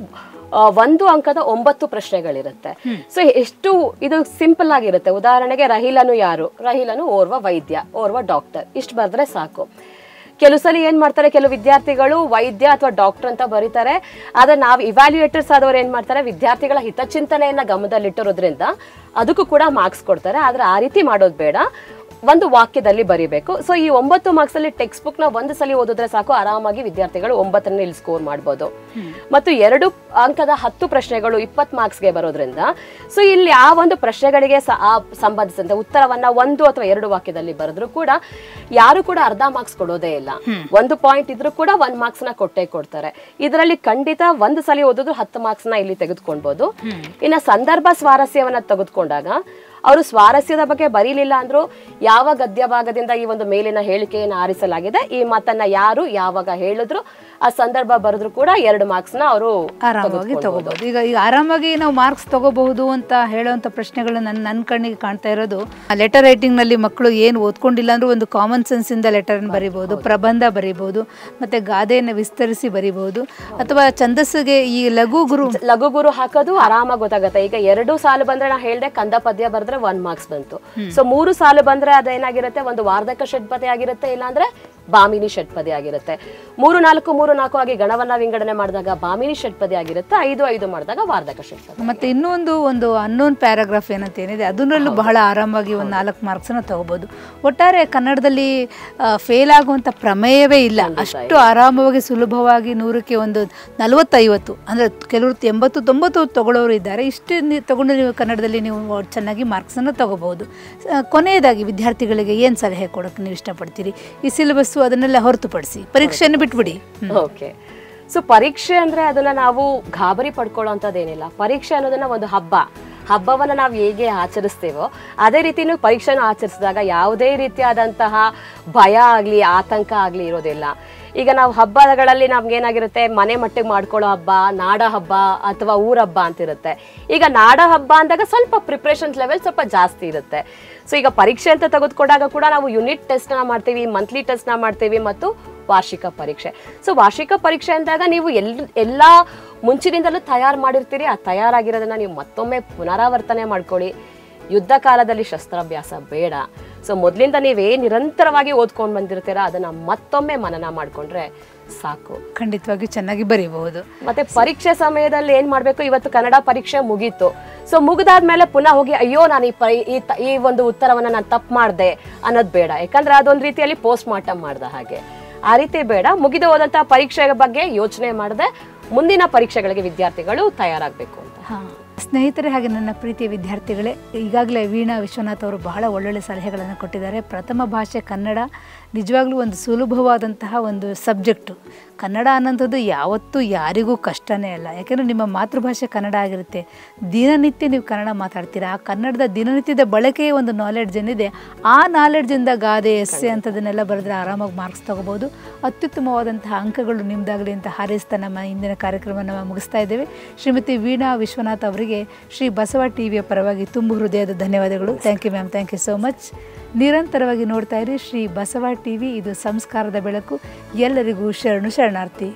ಆ, ಒಂದು ಅಂಕದ ಒಂಬತ್ತು ಪ್ರಶ್ನೆಗಳಿರುತ್ತೆ ಸೊ ಎಷ್ಟು ಇದು ಸಿಂಪಲ್ ಆಗಿರುತ್ತೆ ಉದಾಹರಣೆಗೆ ರಹಿಲನು ಯಾರು ರಹಿಲನು ಓರ್ವ ವೈದ್ಯ ಓರ್ವ ಡಾಕ್ಟರ್ ಇಷ್ಟು ಬರೆದ್ರೆ ಸಾಕು ಕೆಲವು ಸಲ ಏನ್ ಮಾಡ್ತಾರೆ ಕೆಲವು ವಿದ್ಯಾರ್ಥಿಗಳು ವೈದ್ಯ ಅಥವಾ ಡಾಕ್ಟರ್ ಅಂತ ಬರೀತಾರೆ ಆದ್ರೆ ನಾವು ಇವ್ಯಾಲ್ಯೂಯೇಟರ್ಸ್ ಆದವ್ರು ಏನ್ ಮಾಡ್ತಾರೆ ವಿದ್ಯಾರ್ಥಿಗಳ ಹಿತಚಿಂತನೆಯನ್ನ ಗಮನದಲ್ಲಿಟ್ಟಿರೋದ್ರಿಂದ ಅದಕ್ಕೂ ಕೂಡ ಮಾರ್ಕ್ಸ್ ಕೊಡ್ತಾರೆ ಆದ್ರೆ ಆ ರೀತಿ ಮಾಡೋದು ಬೇಡ ಒಂದು ವಾಕ್ಯದಲ್ಲಿ ಬರಿಬೇಕು ಸೊ ಈ ಒಂಬತ್ತು ಮಾರ್ಕ್ಸ್ ಅಲ್ಲಿ ಟೆಕ್ಸ್ಟ್ ಬುಕ್ ನ ಒಂದು ಸಲ ಓದಿದ್ರೆ ಸಾಕು ಆರಾಮಾಗಿ ವಿದ್ಯಾರ್ಥಿಗಳು ಒಂಬತ್ತರಲ್ಲಿ ಇಲ್ಲಿ ಸ್ಕೋರ್ ಮಾಡ್ಬೋದು ಮತ್ತು ಎರಡು ಅಂಕದ ಹತ್ತು ಪ್ರಶ್ನೆಗಳು ಇಪ್ಪತ್ತು ಮಾರ್ಕ್ಸ್ಗೆ ಬರೋದ್ರಿಂದ ಸೊ ಇಲ್ಲಿ ಆ ಒಂದು ಪ್ರಶ್ನೆಗಳಿಗೆ ಸ- ಆ ಸಂಬಂಧಿಸಿದಂತೆ ಉತ್ತರವನ್ನ ಒಂದು ಅಥವಾ ಎರಡು ವಾಕ್ಯದಲ್ಲಿ ಬರೆದ್ರು ಕೂಡ ಯಾರು ಕೂಡ ಅರ್ಧ ಮಾರ್ಕ್ಸ್ ಕೊಡೋದೇ ಇಲ್ಲ ಒಂದು ಪಾಯಿಂಟ್ ಇದ್ರೂ ಕೂಡ ಒಂದ್ ಮಾರ್ಕ್ಸ್ ನ ಕೊಟ್ಟೇ ಕೊಡ್ತಾರೆ ಇದರಲ್ಲಿ ಖಂಡಿತ ಒಂದು ಸಲ ಓದಿದ್ರು ಹತ್ತು ಮಾರ್ಕ್ಸ್ ನ ಇಲ್ಲಿ ತೆಗೆದುಕೊಳ್ಬಹುದು ಇನ್ನ ಸಂದರ್ಭ ಸ್ವಾರಸ್ಯವನ್ನ ತೆಗೆದುಕೊಂಡಾಗ ಅವರು ಸ್ವಾರಸ್ಯದ ಬಗ್ಗೆ ಬರೀಲಿಲ್ಲ ಅಂದ್ರು ಯಾವ ಗದ್ಯ ಭಾಗದಿಂದ ಈ ಒಂದು ಮೇಲಿನ ಹೇಳಿಕೆಯನ್ನು ಆರಿಸಲಾಗಿದೆ ಈ ಮಾತನ್ನ ಯಾರು ಯಾವಾಗ ಹೇಳಿದ್ರು ಆ ಸಂದರ್ಭ ಬರೆದ್ರು ಕೂಡ ಎರಡು ಮಾರ್ಕ್ಸ್ ನ ಅವರು ಆರಾಮಾಗಿ ತಗೋಬಹುದು ಈಗ ಈಗ ಆರಾಮಾಗಿ ನಾವು ಮಾರ್ಕ್ಸ್ ತಗೋಬಹುದು ಅಂತ ಹೇಳುವಂತ ಪ್ರಶ್ನೆಗಳು ನನ್ನ ನನ್ನ ಕಣ್ಣಿಗೆ ಕಾಣ್ತಾ ಇರೋದು ಲೆಟರ್ ರೈಟಿಂಗ್ ನಲ್ಲಿ ಮಕ್ಕಳು ಏನು ಓದ್ಕೊಂಡಿಲ್ಲ ಅಂದ್ರೂ ಒಂದು ಕಾಮನ್ ಸೆನ್ಸ್ ಇಂದ ಲೆಟರ್ ಬರಿಬಹುದು ಪ್ರಬಂಧ ಬರಿಬಹುದು ಮತ್ತೆ ಗಾದೆಯನ್ನು ವಿಸ್ತರಿಸಿ ಬರಿಬಹುದು ಅಥವಾ ಛಂದಸ್ಸಿಗೆ ಈ ಲಘು ಗುರು ಲಘು ಗುರು ಹಾಕೋದು ಆರಾಮಾಗಿ ಗೊತ್ತಾಗತ್ತೆ ಈಗ ಎರಡು ಸಾಲು ಬಂದ್ರೆ ನಾ ಹೇಳ್ದೆ ಕಂದ ಪದ್ಯ ಬರೆದ್ರೆ ಒನ್ ಮಾರ್ಕ್ಸ್ ಬಂತು ಸೊ ಮೂರು ಸಾಲು ಬಂದ್ರೆ ಅದೇನಾಗಿರುತ್ತೆ ಒಂದು ವಾರ್ಧಕ ಷಟ್ಪದಿ ಆಗಿರುತ್ತೆ ಇಲ್ಲಾಂದ್ರೆ ಬಾಮಿನಿ ಷಟ್ಪದಿ ಆಗಿರುತ್ತೆ ಮೂರು ನಾಲ್ಕು ಮೂರು ನಾಲ್ಕು ಆಗಿ ಗಣವನ್ನ ವಿಂಗಡಣೆ ಮಾಡಿದಾಗ ಬಾಮಿನಿ ಷಟ್ಪದಿ ಆಗಿರುತ್ತೆ ಐದು ಐದು ಮಾಡಿದಾಗ ವಾರ್ಧಕ ಷಟ್ಪದಿ ಮತ್ತೆ ಇನ್ನೂ ಒಂದು ಒಂದು ಅನ್ನೋನ್ ಪ್ಯಾರಾಗ್ರಾಫ್ ಏನಂತ ಏನಿದೆ ಅದರಲ್ಲೂ ಬಹಳ ಆರಾಮಾಗಿ ಒಂದು ನಾಲ್ಕು ಮಾರ್ಕ್ಸನ್ನು ತಗೋಬಹುದು ಒಟ್ಟಾರೆ ಕನ್ನಡದಲ್ಲಿ ಫೇಲ್ ಆಗುವಂಥ ಪ್ರಮೇಯವೇ ಇಲ್ಲ ಅಷ್ಟು ಆರಾಮವಾಗಿ ಸುಲಭವಾಗಿ ನೂರಕ್ಕೆ ಒಂದು ನಲವತ್ತೈವತ್ತು ಅಂದರೆ ಕೆಲವರು ಎಂಬತ್ತು ತೊಂಬತ್ತು ತಗೊಳ್ಳೋರು ಇದ್ದಾರೆ ಇಷ್ಟು ನೀವು ತಗೊಂಡು ನೀವು ಕನ್ನಡದಲ್ಲಿ ನೀವು ಚೆನ್ನಾಗಿ ಮಾರ್ಕ್ಸನ್ನು ತಗೋಬಹುದು ಸ- ಕೊನೆಯದಾಗಿ ವಿದ್ಯಾರ್ಥಿಗಳಿಗೆ ಏನು ಸಲಹೆ ಕೊಡೋಕ್ಕೆ ನೀವು ಇಷ್ಟಪಡ್ತೀರಿ ಈ ಸಿಲೆಬಸ್ಸು ಅದನ್ನೆಲ್ಲ ಹೊರತುಪಡಿಸಿ ಪರೀಕ್ಷೆಯನ್ನು ಬಿಟ್ಬಿಡಿ ಓಕೆ ಸೊ ಪರೀಕ್ಷೆ ಅಂದ್ರೆ ಅದನ್ನ ನಾವು ಗಾಬರಿ ಪಡ್ಕೊಳ್ಳೋಂಥದ್ದೇನಿಲ್ಲ ಪರೀಕ್ಷೆ ಅನ್ನೋದನ್ನ ಒಂದು ಹಬ್ಬ ಹಬ್ಬವನ್ನ ನಾವು ಹೇಗೆ ಆಚರಿಸ್ತೇವೋ ಅದೇ ರೀತಿನೂ ಪರೀಕ್ಷೆನ ಆಚರಿಸಿದಾಗ ಯಾವುದೇ ರೀತಿಯಾದಂತಹ ಭಯ ಆಗ್ಲಿ ಆತಂಕ ಆಗ್ಲಿ ಇರೋದಿಲ್ಲ ಈಗ ನಾವು ಹಬ್ಬಗಳಲ್ಲಿ ನಮ್ಗೆ ಏನಾಗಿರುತ್ತೆ ಮನೆ ಮಟ್ಟಿಗೆ ಮಾಡ್ಕೊಳ್ಳೋ ಹಬ್ಬ ನಾಡ ಹಬ್ಬ ಅಥವಾ ಊರ ಹಬ್ಬ ಅಂತ ಇರುತ್ತೆ ಈಗ ನಾಡ ಹಬ್ಬ ಅಂದಾಗ ಸ್ವಲ್ಪ ಪ್ರಿಪ್ರೇಷನ್ ಲೆವೆಲ್ ಸ್ವಲ್ಪ ಜಾಸ್ತಿ ಇರುತ್ತೆ ಸೊ ಈಗ ಪರೀಕ್ಷೆ ಅಂತ ತೆಗೆದುಕೊಂಡಾಗ ಕೂಡ ನಾವು ಯೂನಿಟ್ ಟೆಸ್ಟ್ನ ಮಾಡ್ತೀವಿ ಮಂತ್ಲಿ ಟೆಸ್ಟ್ನ ಮಾಡ್ತೀವಿ ಮತ್ತು ವಾರ್ಷಿಕ ಪರೀಕ್ಷೆ ಸೊ ವಾರ್ಷಿಕ ಪರೀಕ್ಷೆ ಅಂದಾಗ ನೀವು ಎಲ್ ಎಲ್ಲ ಮುಂಚಿನಿಂದಲೂ ತಯಾರು ಮಾಡಿರ್ತೀರಿ ಆ ತಯಾರಾಗಿರೋದನ್ನ ನೀವು ಮತ್ತೊಮ್ಮೆ ಪುನರಾವರ್ತನೆ ಮಾಡ್ಕೊಳ್ಳಿ ಯುದ್ಧ ಕಾಲದಲ್ಲಿ ಶಸ್ತ್ರಾಭ್ಯಾಸ ಬೇಡ ಸೊ ಮೊದಲಿಂದ ನೀವೇ ನಿರಂತರವಾಗಿ ಓದ್ಕೊಂಡು ಬಂದಿರ್ತೀರಾ ಅದನ್ನ ಮತ್ತೊಮ್ಮೆ ಮನನ ಮಾಡ್ಕೊಂಡ್ರೆ ಸಾಕು ಖಂಡಿತವಾಗಿ ಚೆನ್ನಾಗಿ ಬರೀಬಹುದು ಮತ್ತೆ ಪರೀಕ್ಷೆ ಸಮಯದಲ್ಲಿ ಏನ್ ಮಾಡ್ಬೇಕು ಇವತ್ತು ಕನ್ನಡ ಪರೀಕ್ಷೆ ಮುಗೀತು ಸೊ ಮುಗಿದಾದ್ಮೇಲೆ ಪುನಃ ಹೋಗಿ ಅಯ್ಯೋ ನಾನು ಈ ಪರಿ ಈ ತ- ಈ ಒಂದು ಉತ್ತರವನ್ನ ನಾನು ತಪ್ಪು ಮಾಡಿದೆ ಅನ್ನೋದು ಬೇಡ ಯಾಕಂದ್ರೆ ಅದೊಂದು ರೀತಿಯಲ್ಲಿ ಪೋಸ್ಟ್ ಮಾರ್ಟಮ್ ಮಾಡ್ದ ಹಾಗೆ ಆ ರೀತಿ ಬೇಡ ಮುಗಿದು ಹೋದಂತಹ ಪರೀಕ್ಷೆ ಬಗ್ಗೆ ಯೋಚನೆ ಮಾಡದೆ ಮುಂದಿನ ಪರೀಕ್ಷೆಗಳಿಗೆ ವಿದ್ಯಾರ್ಥಿಗಳು ತಯಾರಾಗಬೇಕು ಅಂತ ಹಾಂ ಸ್ನೇಹಿತರೆ ಹಾಗೆ ನನ್ನ ಪ್ರೀತಿಯ ವಿದ್ಯಾರ್ಥಿಗಳೇ ಈಗಾಗಲೇ ವೀಣಾ ವಿಶ್ವನಾಥ್ ಅವರು ಬಹಳ ಒಳ್ಳೊಳ್ಳೆ ಸಲಹೆಗಳನ್ನು ಕೊಟ್ಟಿದ್ದಾರೆ ಪ್ರಥಮ ಭಾಷೆ ಕನ್ನಡ ನಿಜವಾಗ್ಲೂ ಒಂದು ಸುಲಭವಾದಂತಹ ಒಂದು ಸಬ್ಜೆಕ್ಟು ಕನ್ನಡ ಅನ್ನೋಂಥದ್ದು ಯಾವತ್ತೂ ಯಾರಿಗೂ ಕಷ್ಟನೇ ಅಲ್ಲ ಯಾಕೆಂದರೆ ನಿಮ್ಮ ಮಾತೃಭಾಷೆ ಕನ್ನಡ ಆಗಿರುತ್ತೆ ದಿನನಿತ್ಯ ನೀವು ಕನ್ನಡ ಮಾತಾಡ್ತೀರಾ ಆ ಕನ್ನಡದ ದಿನನಿತ್ಯದ ಬಳಕೆಯ ಒಂದು ನಾಲೆಡ್ಜ್ ಏನಿದೆ ಆ ನಾಲೆಡ್ಜಿಂದ ಗಾದೆ ಎಸ್ಸೆ ಅಂಥದ್ದನ್ನೆಲ್ಲ ಬರೆದ್ರೆ ಆರಾಮಾಗಿ ಮಾರ್ಕ್ಸ್ ತೊಗೋಬೋದು ಅತ್ಯುತ್ತಮವಾದಂತಹ ಅಂಕಗಳು ನಿಮ್ಮದಾಗಲಿ ಅಂತ ಹಾರೈಸ್ತಾ ನಮ್ಮ ಇಂದಿನ ಕಾರ್ಯಕ್ರಮವನ್ನು ನಾವು ಮುಗಿಸ್ತಾ ಇದ್ದೇವೆ ಶ್ರೀಮತಿ ವೀಣಾ ವಿಶ್ವನಾಥ್ ಅವರಿಗೆ ಶ್ರೀ ಬಸವ ಟಿವಿಯ ಪರವಾಗಿ ತುಂಬು ಹೃದಯದ ಧನ್ಯವಾದಗಳು thank you ma'am thank you so much ನಿರಂತರವಾಗಿ ನೋಡ್ತಾ ಇರಿ ಶ್ರೀ ಬಸವ ಟಿವಿ ಇದು ಸಂಸ್ಕಾರದ ಬೆಳಕು ಎಲ್ಲರಿಗೂ ಶರಣು ಶರಣಾರ್ಥಿ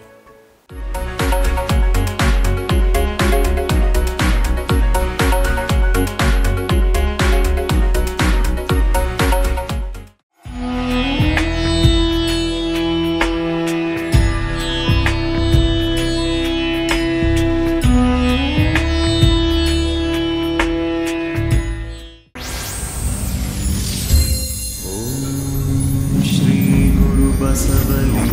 श्रीगुरुबसवलिङ्गाय